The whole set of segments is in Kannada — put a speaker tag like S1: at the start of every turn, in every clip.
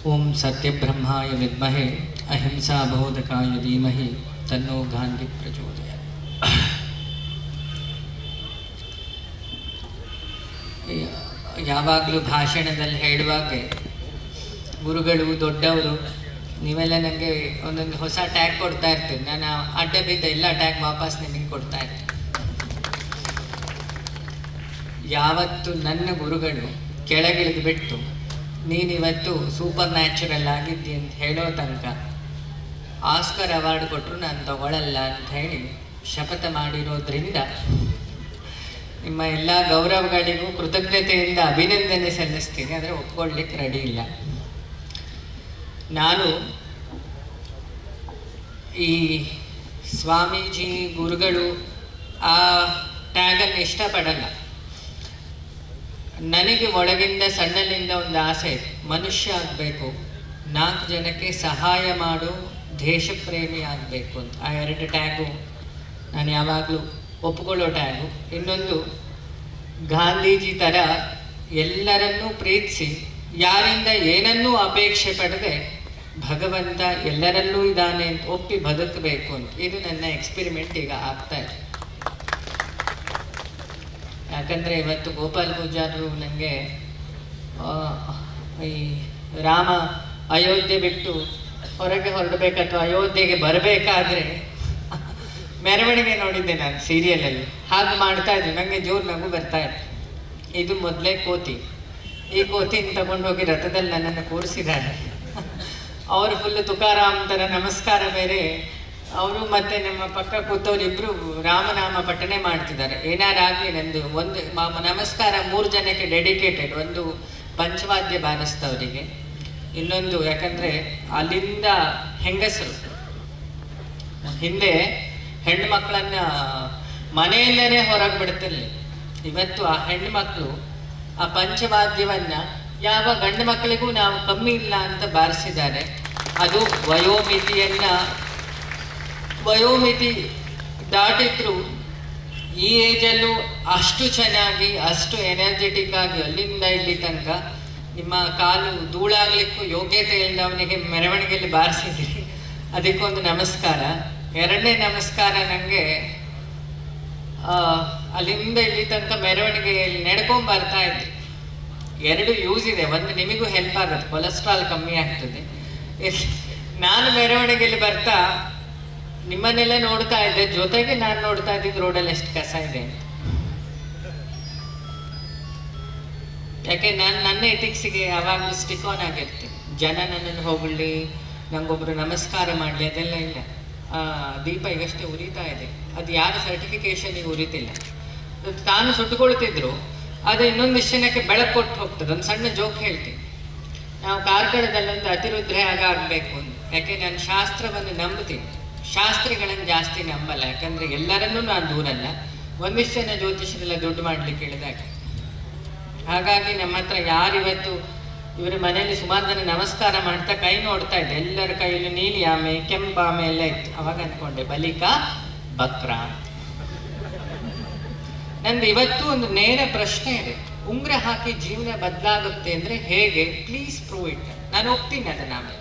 S1: ಓಂ ಸತ್ಯಬ್ರಹ್ಮಾಯ ವಿದ್ಮಹೆ ಅಹಿಂಸಾ ಬೋಧಕಾಯ ಧೀಮಹಿ ತನ್ನೋ ಗಾಂಧಿ ಪ್ರಚೋದಯ ಯಾವಾಗಲೂ ಭಾಷಣದಲ್ಲಿ ಹೇಳುವಾಗ ಗುರುಗಳು ದೊಡ್ಡವರು ನೀವೆಲ್ಲ ನನಗೆ ಒಂದೊಂದು ಹೊಸ ಟ್ಯಾಗ್ ಕೊಡ್ತಾ ಇರ್ತೀರಿ ನಾನು ಅಡ್ಡ ಬಿದ್ದ ಎಲ್ಲ ಟ್ಯಾಗ್ ವಾಪಸ್ ನಿಮಗೆ ಕೊಡ್ತಾ ಇರ್ತೀನಿ ಯಾವತ್ತು ನನ್ನ ಗುರುಗಳು ಕೆಳಗಿಳಿದು ಬಿಟ್ಟು ನೀನಿವತ್ತು ಸೂಪರ್ ನ್ಯಾಚುರಲ್ ಆಗಿದ್ದಿ ಅಂತ ಹೇಳೋ ತನಕ ಆಸ್ಕರ್ ಅವಾರ್ಡ್ ಕೊಟ್ಟರು ನಾನು ತಗೊಳ್ಳಲ್ಲ ಅಂತ ಹೇಳಿ ಶಪಥ ಮಾಡಿರೋದ್ರಿಂದ ನಿಮ್ಮ ಎಲ್ಲ ಗೌರವಗಳಿಗೂ ಕೃತಜ್ಞತೆಯಿಂದ ಅಭಿನಂದನೆ ಸಲ್ಲಿಸ್ತೀನಿ ಆದರೆ ಒಪ್ಕೊಳ್ಳಿಕ್ಕೆ ರೆಡಿ ಇಲ್ಲ ನಾನು ಈ ಸ್ವಾಮೀಜಿ ಗುರುಗಳು ಆ ಟ್ಯಾಗನ್ನು ಇಷ್ಟಪಡಲ್ಲ ನನಗೆ ಒಳಗಿಂದ ಸಣ್ಣಲಿಂದ ಒಂದು ಆಸೆ ಇದೆ ಮನುಷ್ಯ ಆಗಬೇಕು ನಾಲ್ಕು ಜನಕ್ಕೆ ಸಹಾಯ ಮಾಡು ದೇಶಪ್ರೇಮಿ ಆಗಬೇಕು ಅಂತ ಆ ಎರಡು ಟ್ಯಾಗು ನಾನು ಯಾವಾಗಲೂ ಒಪ್ಕೊಳ್ಳೋ ಟ್ಯಾಗು ಇನ್ನೊಂದು ಗಾಂಧೀಜಿ ಥರ ಎಲ್ಲರನ್ನೂ ಪ್ರೀತಿಸಿ ಯಾರಿಂದ ಏನನ್ನೂ ಅಪೇಕ್ಷೆ ಪಡದೆ ಭಗವಂತ ಎಲ್ಲರಲ್ಲೂ ಇದ್ದಾನೆ ಅಂತ ಒಪ್ಪಿ ಬದುಕಬೇಕು ಅಂತ ಇದು ನನ್ನ ಎಕ್ಸ್ಪೆರಿಮೆಂಟ್ ಈಗ ಆಗ್ತಾ ಇದೆ ಯಾಕಂದರೆ ಇವತ್ತು ಗೋಪಾಲ್ ಪೂಜಾರು ನನಗೆ ಈ ರಾಮ ಅಯೋಧ್ಯೆ ಬಿಟ್ಟು ಹೊರಗೆ ಹೊರಡಬೇಕು ಅಥವಾ ಅಯೋಧ್ಯೆಗೆ ಬರಬೇಕಾದ್ರೆ ಮೆರವಣಿಗೆ ನೋಡಿದ್ದೆ ನಾನು ಸೀರಿಯಲಲ್ಲಿ ಹಾಗೆ ಮಾಡ್ತಾ ಇದ್ದೆ ನನಗೆ ಜೋರು ನಗು ಬರ್ತಾ ಇತ್ತು ಇದು ಮೊದಲೇ ಕೋತಿ ಈ ಕೋತಿನ ತಗೊಂಡು ಹೋಗಿ ರಥದಲ್ಲಿ ನನ್ನನ್ನು ಕೂರಿಸಿದ್ದಾರೆ ಅವರು ಫುಲ್ ತುಕಾರಾಮ್ ಥರ ನಮಸ್ಕಾರ ಬೇರೆ ಅವರು ಮತ್ತೆ ನಮ್ಮ ಪಕ್ಕ ಕೂತವರಿಬ್ರು ರಾಮನಾಮ ಪಠನೆ ಮಾಡ್ತಿದ್ದಾರೆ ಏನಾರಾಗ್ಲಿ ನಂದು ಒಂದು ಮ- ನಮಸ್ಕಾರ ಮೂರು ಜನಕ್ಕೆ ಡೆಡಿಕೇಟೆಡ್ ಒಂದು ಪಂಚವಾದ್ಯ ಬಾರಿಸ್ತವರಿಗೆ ಇನ್ನೊಂದು ಯಾಕಂದ್ರೆ ಅಲ್ಲಿಂದ ಹೆಂಗಸರು ಹಿಂದೆ ಹೆಣ್ಣು ಮಕ್ಕಳನ್ನ ಮನೆಯಲ್ಲೇ ಹೊರಗೆ ಬಿಡ್ತಿರ್ಲಿ ಇವತ್ತು ಆ ಹೆಣ್ಣು ಮಕ್ಕಳು ಆ ಪಂಚವಾದ್ಯವನ್ನ ಯಾವ ಗಂಡು ಮಕ್ಕಳಿಗೂ ನಾವು ಕಮ್ಮಿ ಇಲ್ಲ ಅಂತ ಬಾರಿಸಿದ್ದಾರೆ ಅದು ವಯೋಮಿತಿಯನ್ನ ವಯೋಮಿತಿ ದಾಟಿದ್ರು ಈ ಏಜಲ್ಲೂ ಅಷ್ಟು ಚೆನ್ನಾಗಿ ಅಷ್ಟು ಎನರ್ಜೆಟಿಕ್ ಆಗಿ ಅಲ್ಲಿಂದ ಇಲ್ಲಿ ತನಕ ನಿಮ್ಮ ಕಾಲು ಧೂಳಾಗ್ಲಿಕ್ಕೂ ಯೋಗ್ಯತೆ ಇಲ್ಲದವನಿಗೆ ಮೆರವಣಿಗೆಯಲ್ಲಿ ಬಾರಿಸಿದ್ರಿ ಅದಕ್ಕೊಂದು ನಮಸ್ಕಾರ ಎರಡನೇ ನಮಸ್ಕಾರ ನನಗೆ ಅಲ್ಲಿಂದ ಇಲ್ಲಿ ತನಕ ಮೆರವಣಿಗೆಯಲ್ಲಿ ನಡ್ಕೊಂಡ್ ಬರ್ತಾ ಇದ್ದೆ ಎರಡು ಯೂಸ್ ಇದೆ ಒಂದು ನಿಮಗೂ ಹೆಲ್ಪ್ ಆಗುತ್ತೆ ಕೊಲೆಸ್ಟ್ರಾಲ್ ಕಮ್ಮಿ ಆಗ್ತದೆ ಎಲ್- ನಾನು ಮೆರವಣಿಗೆಯಲ್ಲಿ ಬರ್ತಾ ನಿಮ್ಮನ್ನೆಲ್ಲ ನೋಡ್ತಾ ಇದ್ದೆ ಜೊತೆಗೆ ನಾನು ನೋಡ್ತಾ ಇದ್ದಿದ್ದು ರೋಡಲ್ಲಿ ಎಷ್ಟು ಕಸ ಇದೆ ಅಂತ ಯಾಕೆ ನಾನು ನನ್ನ ಎಥಿಕ್ಸಿಗೆ ಯಾವಾಗಲೂ ಸ್ಟಿಕ್ ಆನ್ ಆಗಿರ್ತೀನಿ ಜನ ನನ್ನನ್ನು ಹೊಗಳಿ ನಂಗೊಬ್ರು ನಮಸ್ಕಾರ ಮಾಡಲಿ ಅದೆಲ್ಲ ಇಲ್ಲ ಆ, ದೀಪ ಈಗಷ್ಟೇ ಉರಿತಾ ಇದೆ ಅದು ಯಾರ ಸರ್ಟಿಫಿಕೇಶನಿಗೆ ಉರಿತಿಲ್ಲ ಅದು ತಾನು ಸುಟ್ಟುಕೊಳ್ತಿದ್ರು ಅದು ಇನ್ನೊಂದಿಷ್ಟು ಜನಕ್ಕೆ ಬೆಳಕು ಕೊಟ್ಟು ಹೋಗ್ತದೆ ಒಂದು ಸಣ್ಣ ಜೋಕ್ ಹೇಳ್ತೀನಿ ನಾವು ಕಾರ್ಕಳದಲ್ಲೊಂದು ಅತಿರುದ್ರೆ ಆಗ ಆಗಬೇಕು ಅಂತ ಯಾಕೆ ನಾನು ಶಾಸ್ತ್ರವನ್ನು ನಂಬ್ತೀನಿ ಶಾಸ್ತ್ರಿಗಳನ್ನು ಜಾಸ್ತಿ ನಂಬಲ್ಲ ಯಾಕಂದ್ರೆ ಎಲ್ಲರನ್ನೂ ನಾನು ದೂರಲ್ಲ ಒಂದಿಷ್ಟು ಜನ ಜ್ಯೋತಿಷರೆಲ್ಲ ದುಡ್ಡು ಮಾಡ್ಲಿಕ್ಕೆ ಹೇಳಿದಾಗ ಹಾಗಾಗಿ ನಮ್ಮ ಹತ್ರ ಯಾರಿವತ್ತು ಇವರ ಮನೆಯಲ್ಲಿ ಸುಮಾರು ಜನ ನಮಸ್ಕಾರ ಮಾಡ್ತಾ ಕೈ ನೋಡ್ತಾ ಇದ್ದೆ ಎಲ್ಲರ ಕೈಯಲ್ಲಿ ನೀಲಿ ಆಮೆ ಕೆಂಪು ಆಮೆ ಎಲ್ಲ ಇತ್ತು ಅವಾಗ ಅನ್ಕೊಂಡೆ ಬಲಿಕ ಬಕ್ರ ನಂದು ಇವತ್ತು ಒಂದು ನೇರ ಪ್ರಶ್ನೆ ಇದೆ ಉಂಗ್ರ ಹಾಕಿ ಜೀವನ ಬದಲಾಗುತ್ತೆ ಅಂದ್ರೆ ಹೇಗೆ ಪ್ಲೀಸ್ ಪ್ರೂವ್ ಇಟ್ ನಾನು ಒಪ್ತೀನಿ ಅದನ್ನ ಆಮೇಲೆ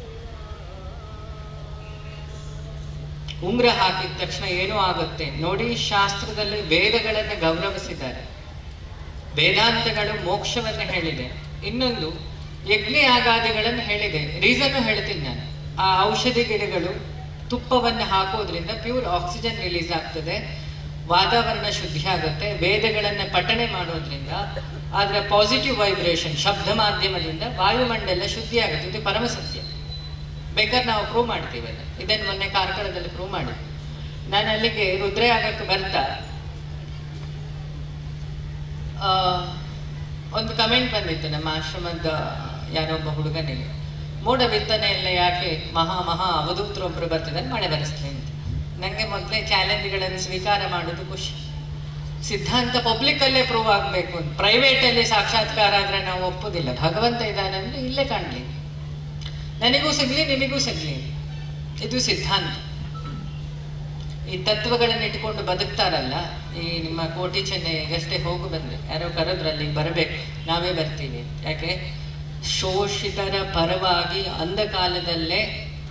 S1: ಉಂಗ್ರ ಹಾಕಿದ ತಕ್ಷಣ ಏನೂ ಆಗುತ್ತೆ ನೋಡಿ ಶಾಸ್ತ್ರದಲ್ಲಿ ವೇದಗಳನ್ನು ಗೌರವಿಸಿದ್ದಾರೆ ವೇದಾಂತಗಳು ಮೋಕ್ಷವನ್ನು ಹೇಳಿದೆ ಇನ್ನೊಂದು ಯಜ್ಞ ಯಾಗಾದಿಗಳನ್ನು ಹೇಳಿದೆ ರೀಸನ್ ಹೇಳ್ತೀನಿ ನಾನು ಆ ಔಷಧಿ ಗಿಡಗಳು ತುಪ್ಪವನ್ನು ಹಾಕೋದ್ರಿಂದ ಪ್ಯೂರ್ ಆಕ್ಸಿಜನ್ ರಿಲೀಸ್ ಆಗ್ತದೆ ವಾತಾವರಣ ಶುದ್ಧಿ ಆಗುತ್ತೆ ವೇದಗಳನ್ನು ಪಠಣೆ ಮಾಡೋದ್ರಿಂದ ಅದರ ಪಾಸಿಟಿವ್ ವೈಬ್ರೇಷನ್ ಶಬ್ದ ಮಾಧ್ಯಮದಿಂದ ವಾಯುಮಂಡಲ ಶುದ್ಧಿ ಆಗುತ್ತೆ ಇದು ಪರಮ ಸತ್ಯ ಬೇಕಾದ್ರೆ ನಾವು ಪ್ರೂವ್ ಮಾಡ್ತೀವಿ ಅದನ್ನ ಇದನ್ನು ಮೊನ್ನೆ ಕಾರ್ಕಳದಲ್ಲಿ ಪ್ರೂವ್ ಮಾಡಿದ್ವಿ ನಾನು ಅಲ್ಲಿಗೆ ರುದ್ರಯಾಗಕ್ಕೆ ಬರ್ತಾ ಆ, ಒಂದು ಕಮೆಂಟ್ ಬಂದಿತ್ತು ನಮ್ಮ ಆಶ್ರಮದ ಯಾರೊಬ್ಬ ಹುಡುಗನಿಗೆ ಮೋಡ ಬಿತ್ತನೆ ಎಲ್ಲ ಯಾಕೆ ಮಹಾ ಮಹಾ ಅವಧೂತರೊಬ್ರು ಬರ್ತಿದ್ದಾರೆ ಮಳೆ ಬರೆಸ್ಲಿ ಅಂತ ನನಗೆ ಮೊದಲೇ ಚಾಲೆಂಜ್ಗಳನ್ನು ಸ್ವೀಕಾರ ಮಾಡೋದು ಖುಷಿ ಸಿದ್ಧಾಂತ ಪಬ್ಲಿಕ್ ಅಲ್ಲೇ ಪ್ರೂವ್ ಆಗಬೇಕು ಅಂತ ಪ್ರೈವೇಟ್ ಅಲ್ಲಿ ಸಾಕ್ಷಾತ್ಕಾರ ಆದ್ರೆ ನಾವು ಒಪ್ಪುದಿಲ್ಲ ಭಗವಂತ ಇದ್ದಾನೆ ಅಂದ್ರೆ ಇಲ್ಲೇ ಕಾಣ್ಲಿ ನನಗೂ ಸಿಗ್ಲಿ ನಿಮಗೂ ಸಿಗ್ಲಿ ಇದು ಸಿದ್ಧಾಂತ ಈ ತತ್ವಗಳನ್ನು ಇಟ್ಕೊಂಡು ಬದುಕ್ತಾರಲ್ಲ ಈ ನಿಮ್ಮ ಕೋಟಿ ಚೆನ್ನೈ ಈಗಷ್ಟೇ ಹೋಗು ಬಂದೆ ಯಾರೋ ಕರೆದ್ರು ಅಲ್ಲಿಗೆ ಬರಬೇಕು ನಾವೇ ಬರ್ತೀವಿ ಯಾಕೆ ಶೋಷಿತರ ಪರವಾಗಿ ಅಂಧಕಾಲದಲ್ಲೇ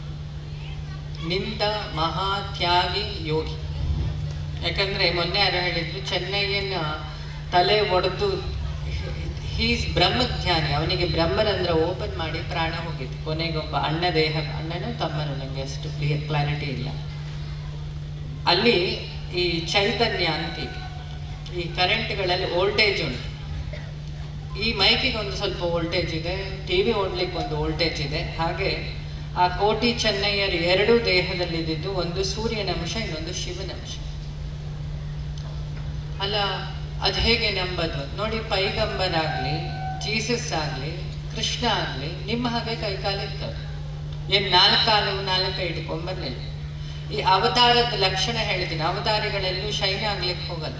S1: ನಿಂತ ಮಹಾತ್ಯಾಗಿ ಯೋಗಿ ಯಾಕಂದ್ರೆ ಮೊನ್ನೆ ಯಾರು ಹೇಳಿದ್ರು ಚೆನ್ನೈಯನ್ನ ತಲೆ ಒಡೆದು ಹೀಸ್ ಬ್ರಹ್ಮಜ್ಞಾನಿ ಅವನಿಗೆ ಬ್ರಹ್ಮರಂಧ್ರ ಓಪನ್ ಮಾಡಿ ಪ್ರಾಣ ಹೋಗಿತ್ತು ಕೊನೆಗೊಬ್ಬ ಅಣ್ಣ ದೇಹ ಅಣ್ಣನೂ ತಮ್ಮನು ನನಗೆ ಅಷ್ಟು ಕ್ಲಾರಿಟಿ ಇಲ್ಲ ಅಲ್ಲಿ ಈ ಚೈತನ್ಯ ಅಂತೀವಿ ಈ ಕರೆಂಟ್ಗಳಲ್ಲಿ ವೋಲ್ಟೇಜ್ ಉಂಟು ಈ ಮೈಕಿಗೆ ಒಂದು ಸ್ವಲ್ಪ ವೋಲ್ಟೇಜ್ ಇದೆ ಟಿವಿ ಓಡ್ಲಿಕ್ಕೆ ಒಂದು ವೋಲ್ಟೇಜ್ ಇದೆ ಹಾಗೆ ಆ ಕೋಟಿ ಚೆನ್ನಯ್ಯರು ಎರಡೂ ದೇಹದಲ್ಲಿದ್ದು ಒಂದು ಸೂರ್ಯನ ಅಂಶ ಇನ್ನೊಂದು ಶಿವನ ಅಂಶ ಅಲ್ಲ ಅದು ಹೇಗೆ ನಂಬದು ನೋಡಿ ಪೈಗಂಬರಾಗ್ಲಿ ಜೀಸಸ್ ಆಗ್ಲಿ ಕೃಷ್ಣ ಆಗ್ಲಿ ನಿಮ್ಮ ಹಾಗೆ ಕೈಕಾಲಿರ್ತವೆ ಏನ್ ನಾಲ್ಕಾಲು ನಾಲ್ಕ ಇಟ್ಕೊಂಡ್ಬರ್ಲಿಲ್ಲ ಈ ಅವತಾರದ ಲಕ್ಷಣ ಹೇಳ್ತೀನಿ ಅವತಾರಿಗಳೆಲ್ಲೂ ಶೈನ್ ಆಗ್ಲಿಕ್ಕೆ ಹೋಗಲ್ಲ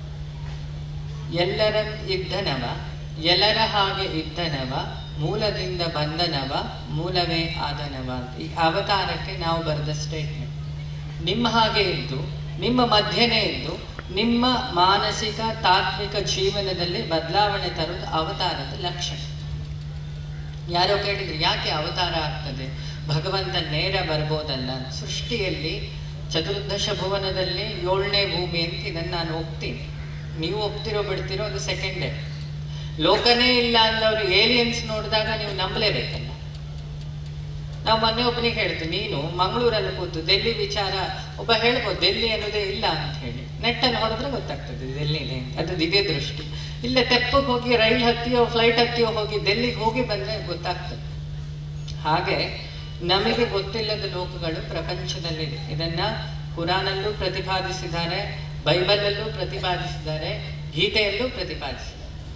S1: ಎಲ್ಲರ ಇದ್ದನವ ಎಲ್ಲರ ಹಾಗೆ ಇದ್ದನವ ಮೂಲದಿಂದ ಬಂದನವ ಮೂಲವೇ ಆದನವ ಅಂತ ಈ ಅವತಾರಕ್ಕೆ ನಾವು ಬರೆದ ಸ್ಟೇಟ್ಮೆಂಟ್ ನಿಮ್ಮ ಹಾಗೆ ಇದ್ದು ನಿಮ್ಮ ಮಧ್ಯನೇ ಇದ್ದು ನಿಮ್ಮ ಮಾನಸಿಕ ತಾತ್ವಿಕ ಜೀವನದಲ್ಲಿ ಬದಲಾವಣೆ ತರುವುದು ಅವತಾರದ ಲಕ್ಷಣ ಯಾರೋ ಕೇಳಿದ್ರು ಯಾಕೆ ಅವತಾರ ಆಗ್ತದೆ ಭಗವಂತ ನೇರ ಬರ್ಬೋದಲ್ಲ ಸೃಷ್ಟಿಯಲ್ಲಿ ಚತುರ್ದಶ ಭುವನದಲ್ಲಿ ಏಳನೇ ಭೂಮಿ ಅಂತ ಇದನ್ನು ನಾನು ಒಪ್ತೀನಿ ನೀವು ಒಪ್ತಿರೋ ಬಿಡ್ತಿರೋ ಅದು ಸೆಕೆಂಡೇ ಲೋಕನೇ ಇಲ್ಲ ಅಂದವರು ಏಲಿಯನ್ಸ್ ನೋಡಿದಾಗ ನೀವು ನಂಬಲೇಬೇಕಲ್ಲ ನಾವು ಮೊನ್ನೆ ಒಬ್ಬನಿಗೆ ಹೇಳ್ತೀವಿ ನೀನು ಮಂಗಳೂರಲ್ಲಿ ಕೂತು ಡೆಲ್ಲಿ ವಿಚಾರ ಒಬ್ಬ ಹೇಳ್ಬೋದು ಡೆಲ್ಲಿ ಅನ್ನೋದೇ ಇಲ್ಲ ಅಂತ ಹೇಳಿ ನೆಟ್ಟನ್ನು ಹೊಡೆದ್ರೆ ಗೊತ್ತಾಗ್ತದೆ ಡೆಲ್ಲಿನೇ ಅದು ದಿವ್ಯ ದೃಷ್ಟಿ ಇಲ್ಲ ತೆಪ್ಪಗೆ ಹೋಗಿ ರೈಲ್ ಹತ್ತಿಯೋ ಫ್ಲೈಟ್ ಹತ್ತಿಯೋ ಹೋಗಿ ಡೆಲ್ಲಿಗೆ ಹೋಗಿ ಬಂದ್ರೆ ಗೊತ್ತಾಗ್ತದೆ ಹಾಗೆ ನಮಗೆ ಗೊತ್ತಿಲ್ಲದ ಲೋಕಗಳು ಪ್ರಪಂಚದಲ್ಲಿದೆ ಇದನ್ನ ಕುರಾನಲ್ಲೂ ಪ್ರತಿಪಾದಿಸಿದ್ದಾರೆ ಬೈಬಲಲ್ಲೂ ಪ್ರತಿಪಾದಿಸಿದ್ದಾರೆ ಗೀತೆಯಲ್ಲೂ ಪ್ರತಿಪಾದಿಸಿದ್ದಾರೆ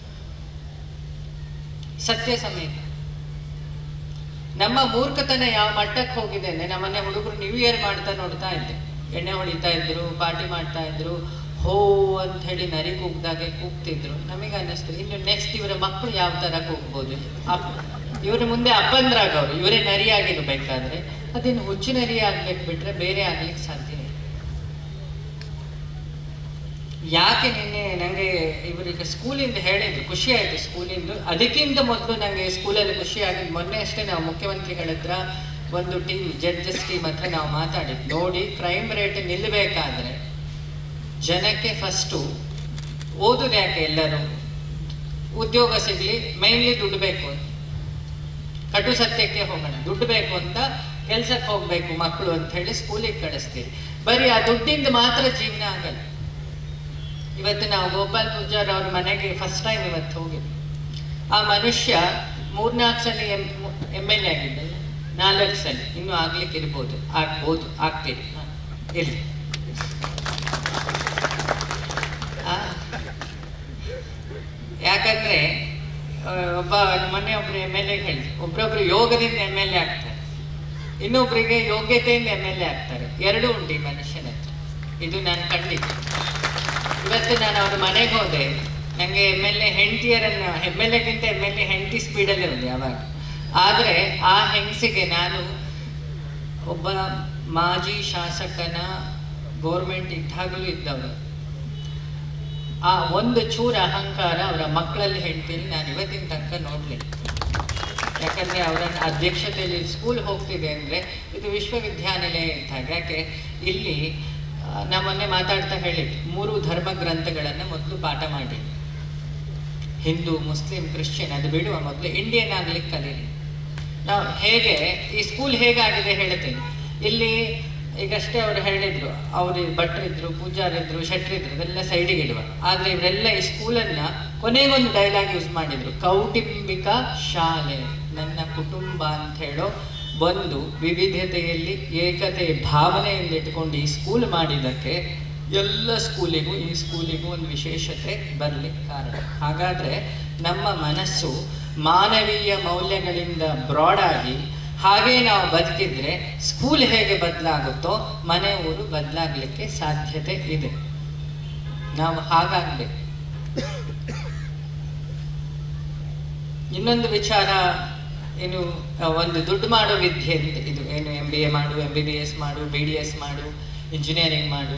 S1: ಸತ್ಯ ಸಮೇತ ನಮ್ಮ ಮೂರ್ಖತನ ಯಾವ ಮಟ್ಟಕ್ಕೆ ಹೋಗಿದೆ ಅಂದ್ರೆ ನಮ್ಮನೆ ಹುಡುಗರು ನ್ಯೂ ಇಯರ್ ಮಾಡ್ತಾ ನೋಡ್ತಾ ಇದ್ದೆ ಎಣ್ಣೆ ಹೊಡಿತಾ ಇದ್ರು ಪಾರ್ಟಿ ಮಾಡ್ತಾ ಇದ್ರು ಹೋ ಅಂತ ಹೇಳಿ ನರಿ ಕೂಗ್ದಾಗೆ ಕೂಗ್ತಿದ್ರು ನಮಗೆ ಅನ್ನಿಸ್ತು ಇನ್ನು ನೆಕ್ಸ್ಟ್ ಇವರ ಮಕ್ಕಳು ಯಾವ ತರ ಕೂಗ್ಬೋದು ಅಪ್ ಇವ್ರ ಮುಂದೆ ಅಪ್ಪಂದ್ರಾಗವ್ರು ಇವರೇ ನರಿ ಆಗಿರ್ಬೇಕಾದ್ರೆ ಅದೇನು ಹುಚ್ಚು ನರಿ ಆಗ್ಬೇಕು ಬಿಟ್ರೆ ಬೇರೆ ಆಗ್ಲಿಕ್ಕೆ ಸಾಧ್ಯ ಇಲ್ಲ ಯಾಕೆ ನಿನ್ನೆ ನನಗೆ ಇವರಿಗೆ ಸ್ಕೂಲಿಂದ ಹೇಳಿದ್ರು ಖುಷಿ ಆಯ್ತು ಸ್ಕೂಲಿಂದ ಅದಕ್ಕಿಂತ ಮೊದಲು ನನಗೆ ಸ್ಕೂಲಲ್ಲಿ ಖುಷಿ ಆಗಿದ್ದು ಮೊನ್ನೆ ಅಷ್ಟೇ ನಾವು ಮುಖ್ಯಮಂತ್ರಿಗಳ ಹತ್ರ ಒಂದು ಟೀಮ್ ಜಡ್ಜಸ್ ಟೀಮ್ ಹತ್ರ ನಾವು ಮಾತಾಡಿದ್ವಿ ನೋಡಿ ಕ್ರೈಮ್ ರೇಟ್ ನಿಲ್ಲಬೇಕಾದ್ರೆ ಜನಕ್ಕೆ ಫಸ್ಟು ಓದುದು ಯಾಕೆ ಎಲ್ಲರೂ ಉದ್ಯೋಗ ಸಿಗ್ಲಿ ಮೈನ್ಲಿ ದುಡ್ಡು ಬೇಕು ಅಂತ ಕಟು ಸತ್ಯಕ್ಕೆ ಹೋಗೋಣ ದುಡ್ಡು ಬೇಕು ಅಂತ ಕೆಲ್ಸಕ್ಕೆ ಹೋಗ್ಬೇಕು ಮಕ್ಕಳು ಅಂತ ಹೇಳಿ ಸ್ಕೂಲಿಗೆ ಕಳಿಸ್ತೀವಿ ಬರೀ ಆ ದುಡ್ಡಿಂದ ಮಾತ್ರ ಜೀವನ ಆಗಲ್ಲ ಇವತ್ತು ನಾವು ಗೋಪಾಲ್ ಪೂಜಾರ್ ಅವ್ರ ಮನೆಗೆ ಫಸ್ಟ್ ಟೈಮ್ ಇವತ್ತು ಹೋಗಿದ್ವಿ ಆ ಮನುಷ್ಯ ಮೂರ್ನಾಲ್ಕು ಸಲ ಎಂ ಎಮ್ ಎಲ್ ಎ ಆಗಿದ್ದ ನಾಲ್ಕು ಸಲ ಇನ್ನೂ ಆಗ್ಲಿಕ್ಕೆ ಇರ್ಬೋದು ಆಗ್ಬೋದು ಆಗ್ತೀರಿ ಹ, ಇರ್ಲಿ ಆ, ಯಾಕಂದ್ರೆ ಆ, ಒಬ್ಬ ಮೊನ್ನೆ ಒಬ್ರು ಎಮ್ ಎಲ್ ಎ ಹೇಳಿ ಒಬ್ರೊಬ್ರು ಯೋಗದಿಂದ ಎಮ್ ಎಲ್ ಎ ಆಗ್ತಾರೆ ಇನ್ನೊಬ್ರಿಗೆ ಯೋಗ್ಯತೆಯಿಂದ ಎಮ್ ಎಲ್ ಎ ಆಗ್ತಾರೆ ಎರಡೂ ಉಂಟು ಈ ಮನುಷ್ಯನ ಹತ್ರ ಇದು ನಾನು ಕಂಡಿದ್ದು ಇವತ್ತು ನಾನು ಅವ್ರ ಮನೆಗೆ ಹೋದೆ ನನಗೆ ಎಮ್ ಎಲ್ ಎ ಹೆಂಡತಿಯರನ್ನ ಎಮ್ ಎಲ್ ಎಗಿಂತ ಎಮ್ ಎಲ್ ಎ ಹೆಂಡತಿ ಸ್ಪೀಡಲ್ಲೇ ఉంది ಯಾವಾಗ ಆದರೆ ಆ ಹೆಂಗಸಿಗೆ ನಾನು ಒಬ್ಬ ಮಾಜಿ ಶಾಸಕನ ಗೋರ್ಮೆಂಟ್ ಇದ್ದಾಗಲೂ ಇದ್ದವರು ಆ ಒಂದು ಚೂರ ಅಹಂಕಾರ ಅವರ ಮಕ್ಕಳಲ್ಲಿ ಹೇಳ್ತೀನಿ ನಾನು ಇವತ್ತಿನ ತನಕ ನೋಡ್ಲಿಲ್ಲ ಯಾಕಂದ್ರೆ ಅವರನ್ನ ಅಧ್ಯಕ್ಷತೆಯಲ್ಲಿ ಸ್ಕೂಲ್ ಹೋಗ್ತಿದೆ ಅಂದ್ರೆ ಇದು ವಿಶ್ವವಿದ್ಯಾನಿಲಯ ಇದ್ದಾಗ ಯಾಕೆ ಇಲ್ಲಿ ಆ, ನಾ ಮೊನ್ನೆ ಮಾತಾಡ್ತಾ ಹೇಳಿದ್ವಿ ಮೂರು ಧರ್ಮ ಗ್ರಂಥಗಳನ್ನ ಮೊದಲು ಪಾಠ ಮಾಡಿ ಹಿಂದೂ ಮುಸ್ಲಿಂ ಕ್ರಿಶ್ಚಿಯನ್ ಅದು ಬಿಡುವ ಮೊದಲು ಇಂಡಿಯನ್ ಆಗ್ಲಿಕ್ಕೆ ಕಲೀರಿ ನಾವು ಹೇಗೆ ಈ ಸ್ಕೂಲ್ ಹೇಗಾಗಿದೆ ಹೇಳ್ತೀನಿ ಇಲ್ಲಿ ಈಗಷ್ಟೇ ಅವ್ರು ಹೇಳಿದ್ರು ಅವ್ರು ಭಟ್ರಿದ್ರು ಪೂಜಾರಿದ್ರು ಶೆಟ್ರಿದ್ರು ಇದೆಲ್ಲ ಸೈಡಿಗೆ ಇಡುವ ಆದ್ರೆ ಇವರೆಲ್ಲ ಈ ಸ್ಕೂಲನ್ನ ಕೊನೆಗೊಂದು ಡೈಲಾಗ್ ಯೂಸ್ ಮಾಡಿದ್ರು ಕೌಟುಂಬಿಕ ಶಾಲೆ ನನ್ನ ಕುಟುಂಬ ಅಂತ ಹೇಳೋ ಒಂದು ವಿವಿಧತೆಯಲ್ಲಿ ಏಕತೆಯ ಭಾವನೆಯಿಂದ ಇಟ್ಕೊಂಡು ಈ ಸ್ಕೂಲ್ ಮಾಡಿದ್ದಕ್ಕೆ ಎಲ್ಲ ಸ್ಕೂಲಿಗೂ ಈ ಸ್ಕೂಲಿಗೂ ಒಂದು ವಿಶೇಷತೆ ಬರಲಿಕ್ಕೆ ಕಾರಣ ಹಾಗಾದ್ರೆ ನಮ್ಮ ಮನಸ್ಸು ಮಾನವೀಯ ಮೌಲ್ಯಗಳಿಂದ ಬ್ರಾಡ್ ಆಗಿ ಹಾಗೆ ನಾವು ಬದುಕಿದ್ರೆ ಸ್ಕೂಲ್ ಹೇಗೆ ಬದಲಾಗುತ್ತೋ ಮನೆ ಊರು ಬದಲಾಗ್ಲಿಕ್ಕೆ ಸಾಧ್ಯತೆ ಇದೆ ನಾವು ಹಾಗಾಗ್ಬೇಕು ಇನ್ನೊಂದು ವಿಚಾರ ಏನು ಆ, ಒಂದು ದುಡ್ಡು ಮಾಡೋ ವಿದ್ಯೆ ಅಂತ ಇದು ಏನು ಎಂ ಬಿ ಎ ಮಾಡು ಎಂ ಬಿ ಬಿ ಎಸ್ ಮಾಡು ಬಿ ಡಿ ಎಸ್ ಮಾಡು ಇಂಜಿನಿಯರಿಂಗ್ ಮಾಡು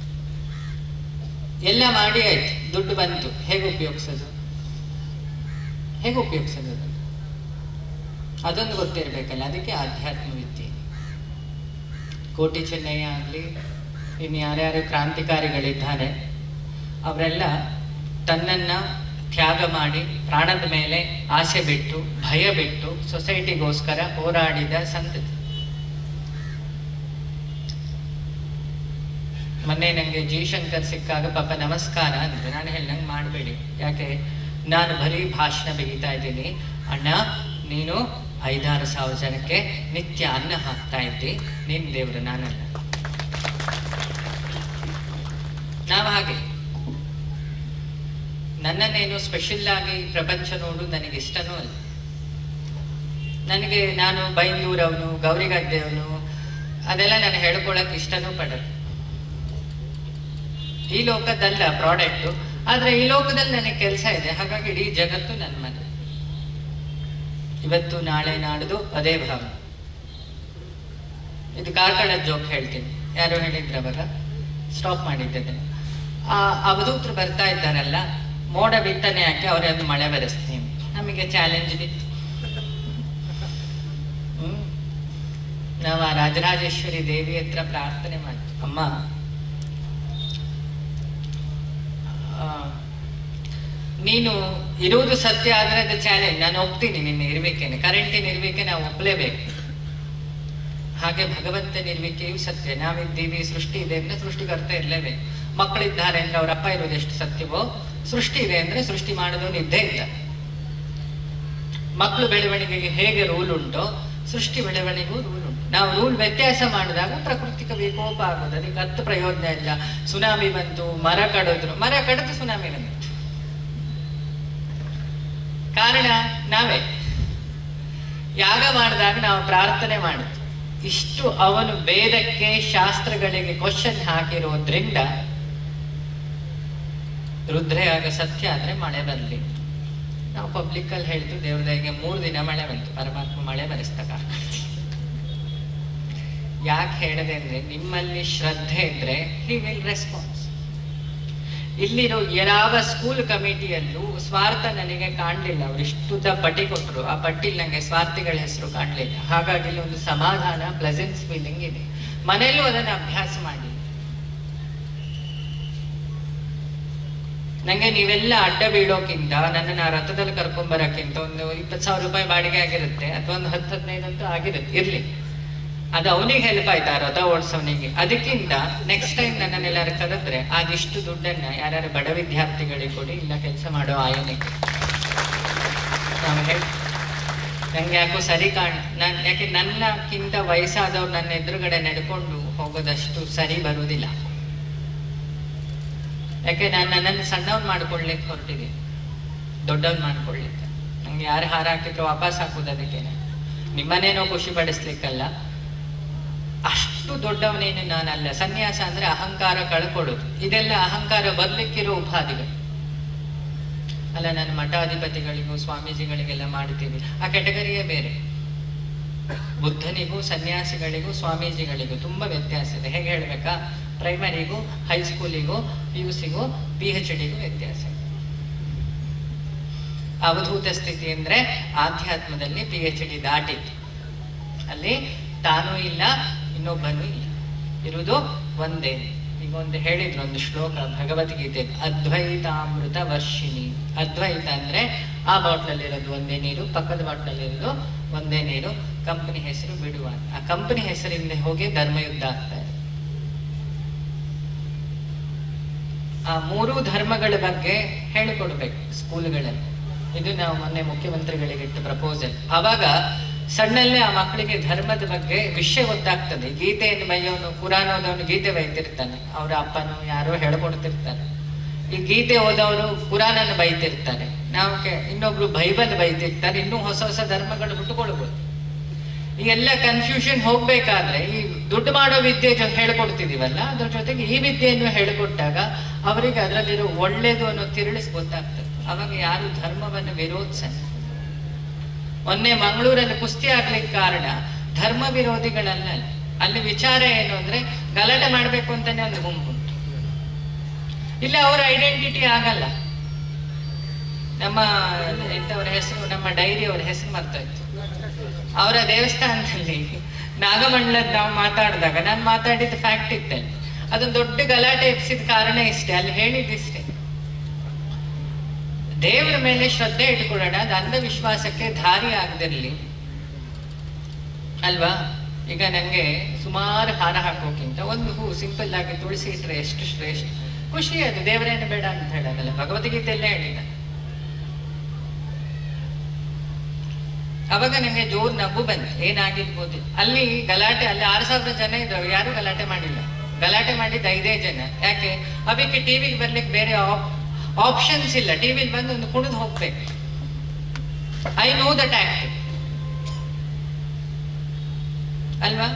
S1: ಎಲ್ಲ ಮಾಡಿ ಆಯ್ತು ದುಡ್ಡು ಬಂತು ಹೇಗೆ ಉಪಯೋಗಿಸೋದು ಹೇಗೆ ಉಪಯೋಗಿಸೋದು ಅದನ್ನು ಅದೊಂದು ಗೊತ್ತಿರಬೇಕಲ್ಲ ಅದಕ್ಕೆ ಆಧ್ಯಾತ್ಮ ವಿದ್ಯೆ ಕೋಟಿ ಚೆನ್ನಯ್ಯ ಆಗಲಿ ಇನ್ನು ಯಾರ್ಯಾರು ಕ್ರಾಂತಿಕಾರಿಗಳಿದ್ದಾರೆ ಅವರೆಲ್ಲ ತನ್ನನ್ನ ತ್ಯಾಗ ಮಾಡಿ ಪ್ರಾಣದ ಮೇಲೆ ಆಸೆ ಬಿಟ್ಟು ಭಯ ಬಿಟ್ಟು ಸೊಸೈಟಿಗೋಸ್ಕರ ಹೋರಾಡಿದ ಸಂತತಿ ಮೊನ್ನೆ ನನಗೆ ಜಿ ಶಂಕರ್ ಸಿಕ್ಕಾಗ ಪಾಪ ನಮಸ್ಕಾರ ಅಂದ್ರೆ ನಾನು ಹೇಳ್ದಂಗೆ ಮಾಡಬೇಡಿ ಯಾಕೆ ನಾನು ಬರೀ ಭಾಷಣ ಬಿಗಿತಾ ಇದ್ದೀನಿ ಅಣ್ಣ ನೀನು ಐದಾರು ಸಾವಿರ ಜನಕ್ಕೆ ನಿತ್ಯ ಅನ್ನ ಹಾಕ್ತಾ ಇದ್ದಿ ನಿನ್ ದೇವ್ರು ನಾನಲ್ಲ ನಾವು ಹಾಗೆ ನನ್ನನ್ನೇನು ಸ್ಪೆಷಲ್ ಆಗಿ ಪ್ರಪಂಚ ನೋಡು ನನಗೆ ಇಷ್ಟನೂ ಅಲ್ಲ ನನಗೆ ನಾನು ಬೈಂದೂರವನು ಗೌರಿಗಡ್ಡೆಯವನು ಅದೆಲ್ಲ ನಾನು ಹೇಳ್ಕೊಳಕ್ ಇಷ್ಟನೂ ಪಡಲ್ಲ ಈ ಲೋಕದಲ್ಲ ಪ್ರಾಡಕ್ಟ್ ಆದ್ರೆ ಈ ಲೋಕದಲ್ಲಿ ನನಗೆ ಕೆಲಸ ಇದೆ ಹಾಗಾಗಿ ಇಡೀ ಜಗತ್ತು ನನ್ನ ಮನೆ ಇವತ್ತು ನಾಳೆ ನಾಡ್ದು ಅದೇ ಭಾವ ಇದು ಕಾರ್ಕಳದ ಜೋಕ್ ಹೇಳ್ತೀನಿ ಯಾರೋ ಹೇಳಿದ್ರ ಅವಾಗ ಸ್ಟಾಪ್ ಮಾಡಿದ್ದೆ ಅದನ್ನ. ಆ ಅವಧೂತರು ಬರ್ತಾ ಇದ್ದಾರಲ್ಲ ಮೋಡ ಬಿತ್ತನೆ ಹಾಕಿ ಅವರನ್ನು ಮಳೆ ಬರೆಸ್ತೀನಿ ನಮಗೆ ಚಾಲೆಂಜ್ ಬಿತ್ತು ಹ್ಮ್ ನಾವು ಆ ರಾಜರಾಜೇಶ್ವರಿ ದೇವಿ ಹತ್ರ ಪ್ರಾರ್ಥನೆ ಮಾಡ್ತೀವಿ ಅಮ್ಮ ಆ, ನೀನು ಇರುವುದು ಸತ್ಯ ಆದ್ರೆ ಅದು ಚಾಲೆಂಜ್ ನಾನು ಒಪ್ತೀನಿ ನಿನ್ನ ಇರ್ಬೇಕೇನೆ ಕರೆಂಟಿನ ಇರ್ಬೇಕೆ ನಾವು ಒಪ್ಲೇಬೇಕು ಹಾಗೆ ಭಗವಂತನ ಇರ್ವಿಕೆಯೂ ಸತ್ಯ ನಾವಿದ್ದೀವಿ ಸೃಷ್ಟಿ ಇದೆ ಅಂದ್ರೆ ಸೃಷ್ಟಿಕರ್ತ ಇರಲೇಬೇಕು ಮಕ್ಕಳಿದ್ದಾರೆ ಅಂದ್ರೆ ಅವ್ರ ಅಪ್ಪ ಇರೋದು ಎಷ್ಟು ಸತ್ಯವೋ ಸೃಷ್ಟಿ ಇದೆ ಅಂದ್ರೆ ಸೃಷ್ಟಿ ಮಾಡೋದವನು ಇದ್ದೇ ಇದ್ದ ಮಕ್ಕಳು ಬೆಳವಣಿಗೆಗೆ ಹೇಗೆ ರೂಲ್ ಉಂಟೋ ಸೃಷ್ಟಿ ಬೆಳವಣಿಗೆಗೂ ರೂಲ್ ಉಂಟು ನಾವು ರೂಲ್ ವ್ಯತ್ಯಾಸ ಮಾಡಿದಾಗ ಪ್ರಾಕೃತಿಕ ವಿಕೋಪ ಆಗೋದು ಅದಕ್ಕೆ ಹತ್ತು ಪ್ರಯೋಜನ ಇಲ್ಲ ಸುನಾಮಿ ಬಂತು ಮರ ಕಡಿದ್ರು ಮರ ಕಡಿದು ಸುನಾಮಿ ಬಂದಿತ್ತು ಕಾರಣ ನಾವೇ ಯಾಗ ಮಾಡಿದಾಗ ನಾವು ಪ್ರಾರ್ಥನೆ ಮಾಡಿದ್ವಿ ಇಷ್ಟು ಅವನು ವೇದಕ್ಕೆ ಶಾಸ್ತ್ರಗಳಿಗೆ ಕ್ವಶನ್ ಹಾಕಿರೋದ್ರಿಂದ ರುದ್ರಯಾಗ ಸತ್ಯ ಆದ್ರೆ ಮಳೆ ಬರಲಿ ನಾವು ಪಬ್ಲಿಕ್ ಅಲ್ಲಿ ಹೇಳ್ತು ದೇವ್ರದಾಗೆ ಮೂರು ದಿನ ಮಳೆ ಬಂತು ಪರಮಾತ್ಮ ಮಳೆ ಬರೆಸ್ತಾ ಯಾಕೆ ಹೇಳಿದೆ ಅಂದ್ರೆ ನಿಮ್ಮಲ್ಲಿ ಶ್ರದ್ಧೆ ಇದ್ರೆ ಹಿ ವಿಲ್ ರೆಸ್ಪಾನ್ಸ್ ಇಲ್ಲಿರೋ ಯಾವ ಸ್ಕೂಲ್ ಕಮಿಟಿಯಲ್ಲೂ ಸ್ವಾರ್ಥ ನನಗೆ ಕಾಣಲಿಲ್ಲ ಅವ್ರು ಇಷ್ಟುದ್ದ ಪಟ್ಟಿ ಕೊಟ್ಟರು ಆ ಪಟ್ಟಿಲಿ ನಂಗೆ ಸ್ವಾರ್ಥಿಗಳ ಹೆಸರು ಕಾಣಲಿಲ್ಲ ಹಾಗಾಗಿ ಇಲ್ಲಿ ಒಂದು ಸಮಾಧಾನ ಪ್ಲೆಸೆನ್ಸ್ ಫೀಲಿಂಗ್ ಇದೆ ಮನೆಯಲ್ಲೂ ಅದನ್ನ ಅಭ್ಯಾಸ ಮಾಡಿ ನಂಗೆ ನೀವೆಲ್ಲ ಅಡ್ಡ ಬೀಳೋಕ್ಕಿಂತ ನನ್ನನ್ನ ಆ ರಥದಲ್ಲಿ ಕರ್ಕೊಂಡ್ ಬರಕ್ಕಿಂತ ಒಂದು ಇಪ್ಪತ್ತು ಸಾವಿರ ರೂಪಾಯಿ ಬಾಡಿಗೆ ಆಗಿರುತ್ತೆ ಅಥವಾ ಒಂದು ಹತ್ತು ಹದಿನೈದು ಅಂತೂ ಆಗಿರುತ್ತೆ ಇರ್ಲಿ ಅದು ಅವನಿಗೆ ಹೆಲ್ಪ್ ಆಯ್ತಾ ರಥ ಓಡಿಸೋನಿಗೆ ಅದಕ್ಕಿಂತ ನೆಕ್ಸ್ಟ್ ಟೈಮ್ ನನ್ನನ್ನೆಲ್ಲರೂ ಕರೆದ್ರೆ ಅದಿಷ್ಟು ದುಡ್ಡನ್ನ ಯಾರ್ಯಾರು ಬಡ ವಿದ್ಯಾರ್ಥಿಗಳಿಗೆ ಕೊಡಿ ಇಲ್ಲ ಕೆಲಸ ಮಾಡೋ ಆಯೋನಿಗೆ ನಾವು ಹೇಳಿ ನಂಗೆ ಯಾಕೋ ಸರಿ ಕಾಣ ನಾನ್ ಯಾಕೆ ನನ್ನಕ್ಕಿಂತ ವಯಸ್ಸಾದವ್ರು ನನ್ನ ಎದುರುಗಡೆ ನಡ್ಕೊಂಡು ಹೋಗೋದಷ್ಟು ಸರಿ ಬರುವುದಿಲ್ಲ ಯಾಕೆ ನಾನು ನನ್ನನ್ನು ಸಣ್ಣವ್ನು ಮಾಡ್ಕೊಳ್ಲಿಕ್ಕೆ ಹೊರಟಿದ್ದೀನಿ ದೊಡ್ಡವ್ನು ಮಾಡ್ಕೊಳ್ಲಿಕ್ಕೆ ನಂಗೆ ಯಾರು ಹಾರ ಹಾಕಿದ್ರು ವಾಪಸ್ ಹಾಕೋದು ಅದಕ್ಕೇನೆ ನಿಮ್ಮನೇನೋ ಖುಷಿ ಪಡಿಸ್ಲಿಕ್ಕಲ್ಲ ಅಷ್ಟು ದೊಡ್ಡವನೇನು ನಾನಲ್ಲ ಸನ್ಯಾಸ ಅಂದ್ರೆ ಅಹಂಕಾರ ಕಳ್ಕೊಳ್ಳೋದು ಇದೆಲ್ಲ ಅಹಂಕಾರ ಬರ್ಲಿಕ್ಕಿರೋ ಉಪಾಧಿಗಳು ಅಲ್ಲ ನಾನು ಮಠಾಧಿಪತಿಗಳಿಗೂ ಸ್ವಾಮೀಜಿಗಳಿಗೆಲ್ಲ ಮಾಡ್ತೀನಿ ಆ ಕೆಟಗರಿಯೇ ಬೇರೆ ಬುದ್ಧನಿಗೂ ಸನ್ಯಾಸಿಗಳಿಗೂ ಸ್ವಾಮೀಜಿಗಳಿಗೂ ತುಂಬಾ ವ್ಯತ್ಯಾಸ ಇದೆ ಹೇಗೆ ಹೇಳ್ಬೇಕಾ ಪ್ರೈಮರಿಗೂ ಹೈಸ್ಕೂಲಿಗೂ ಪಿ ಯು ಸಿಗೂ ಪಿ ಎಚ್ ಡಿಗೂ ವ್ಯತ್ಯಾಸ ಇದೆ ಅವಧೂತ ಸ್ಥಿತಿ ಅಂದ್ರೆ ಆಧ್ಯಾತ್ಮದಲ್ಲಿ ಪಿ ಎಚ್ ಡಿ ದಾಟಿತ್ತು ಅಲ್ಲಿ ತಾನೂ ಇಲ್ಲ ಇನ್ನೊಬ್ಬನೂ ಇಲ್ಲ ಇರುವುದು ಒಂದೇ ಈಗ ಒಂದು ಹೇಳಿದ್ರು ಒಂದು ಶ್ಲೋಕ ಭಗವದ್ಗೀತೆ ಅದ್ವೈತಾಮೃತ ವರ್ಷಿಣಿ ಅದ್ವೈತ ಅಂದ್ರೆ ಆ ಬಾಟ್ಲಲ್ಲಿರೋದು ಒಂದೇ ನೀರು ಪಕ್ಕದ ಬಾಟ್ಲಲ್ಲಿರೋದು ಒಂದೇ ನೀರು ಕಂಪನಿ ಹೆಸರು ಬಿಡುವ ಆ ಕಂಪನಿ ಹೆಸರಿಂದ ಹೋಗಿ ಧರ್ಮಯುದ್ಧ ಆಗ್ತಾ ಇದೆ ಆ ಮೂರು ಧರ್ಮಗಳ ಬಗ್ಗೆ ಹೇಳಿಕೊಡ್ಬೇಕು ಸ್ಕೂಲ್ಗಳಲ್ಲಿ ಇದು ನಾವು ಮೊನ್ನೆ ಮುಖ್ಯಮಂತ್ರಿಗಳಿಗೆ ಇಟ್ಟು ಪ್ರಪೋಸಲ್ ಅವಾಗ ಸಣ್ಣಲ್ಲೇ ಆ ಮಕ್ಕಳಿಗೆ ಧರ್ಮದ ಬಗ್ಗೆ ವಿಷಯ ಗೊತ್ತಾಗ್ತದೆ ಗೀತೆಯನ್ನು ಬೈಯೋನು ಕುರಾನ್ ಓದೋನು ಗೀತೆ ಬೈತಿರ್ತಾನೆ ಅವರ ಅಪ್ಪನು ಯಾರೋ ಹೇಳ್ಕೊಡ್ತಿರ್ತಾನೆ ಈ ಗೀತೆ ಓದೋರು ಕುರಾನನ್ನು ಬೈತಿರ್ತಾರೆ ನಾವು ಕೆ- ಇನ್ನೊಬ್ರು ಬೈಬಲ್ ಬೈತಿರ್ತಾರೆ ಇನ್ನೂ ಹೊಸ ಹೊಸ ಧರ್ಮಗಳು ಹುಟ್ಟುಕೊಳ್ಬೋದು ಈ ಎಲ್ಲ ಕನ್ಫ್ಯೂಷನ್ ಹೋಗ್ಬೇಕಾದ್ರೆ ಈ ದುಡ್ಡು ಮಾಡೋ ವಿದ್ಯೆ ಜೊ ಹೇಳ್ಕೊಡ್ತಿದೀವಲ್ಲ ಅದ್ರ ಜೊತೆಗೆ ಈ ವಿದ್ಯೆಯನ್ನು ಹೇಳ್ಕೊಟ್ಟಾಗ ಅವರಿಗೆ ಅದರಲ್ಲಿರೋ ಒಳ್ಳೇದು ಅನ್ನೋ ತಿರುಳಿಸ್ ಗೊತ್ತಾಗ್ತದೆ ಅವಾಗ ಯಾರು ಧರ್ಮವನ್ನು ವಿರೋಧಿಸಲ್ಲ ಮೊನ್ನೆ ಮಂಗಳೂರಲ್ಲಿ ಕುಸ್ತಿ ಆಗ್ಲಿಕ್ಕೆ ಕಾರಣ ಧರ್ಮ ವಿರೋಧಿಗಳಲ್ಲ ಅಲ್ಲಿ ವಿಚಾರ ಏನು ಅಂದ್ರೆ ಗಲಾಟೆ ಮಾಡ್ಬೇಕು ಅಂತಾನೆ ಒಂದು ಗುಂಪುಂಟು ಇಲ್ಲ ಅವರ ಐಡೆಂಟಿಟಿ ಆಗಲ್ಲ ನಮ್ಮ ಎಂತವರ ಹೆಸರು ನಮ್ಮ ಡೈರಿ ಅವರ ಹೆಸರು ಮರ್ತೋಯ್ತು ಅವರ ದೇವಸ್ಥಾನದಲ್ಲಿ ನಾಗಮಂಡಲದ ನಾವು ಮಾತಾಡಿದಾಗ ನಾನು ಮಾತಾಡಿದ ಫ್ಯಾಕ್ಟ್ ಇತ್ತಲ್ಲಿ ಅದೊಂದು ದೊಡ್ಡ ಗಲಾಟೆ ಎಬ್ಸಿದ ಕಾರಣ ಇಷ್ಟೇ ಅಲ್ಲಿ ಹೇಳಿದ್ದಿಷ್ಟೇ ದೇವರ ಮೇಲೆ ಶ್ರದ್ಧೆ ಇಟ್ಕೊಳ್ಳೋಣ ಅದು ಅಂಧವಿಶ್ವಾಸಕ್ಕೆ ದಾರಿ ಆಗದಿರಲಿ ಅಲ್ವಾ ಈಗ ನಂಗೆ ಸುಮಾರು ಹಾರ ಹಾಕೋಕ್ಕಿಂತ ಒಂದು ಹೂ ಸಿಂಪಲ್ ಆಗಿ ತುಳಸಿ ಇಟ್ರೆ ಎಷ್ಟು ಶ್ರೇಷ್ಠ ಖುಷಿ ಅದು ದೇವರೇನು ಬೇಡ ಅಂತ ಹೇಳೋದಲ್ಲ ಭಗವದ್ಗೀತೆಯಲ್ಲೇ ಹೇಳಿದ ಅವಾಗ ನಂಗೆ ಜೋರ್ ನಗು ಬಂತು ಏನಾಗಿರ್ಬೋದು ಅಲ್ಲಿ ಗಲಾಟೆ ಅಲ್ಲಿ ಆರು ಸಾವಿರ ಜನ ಇದ್ರು ಯಾರು ಗಲಾಟೆ ಮಾಡಿಲ್ಲ ಗಲಾಟೆ ಮಾಡಿದ್ದು ಐದೇ ಜನ ಯಾಕೆ ಅವಕ್ಕೆ ಟಿವಿಗೆ ಬರ್ಲಿಕ್ಕೆ ಬೇರೆ ಆಪ್ಷನ್ಸ್ ಇಲ್ಲ ಟಿವಿಲಿ ಬಂದು ಒಂದು ಕುಣಿದು ಹೋಗ್ಬೇಕು ಐ ನೋ ದಟ್ ಆಕ್ಟ್ ಅಲ್ವಾ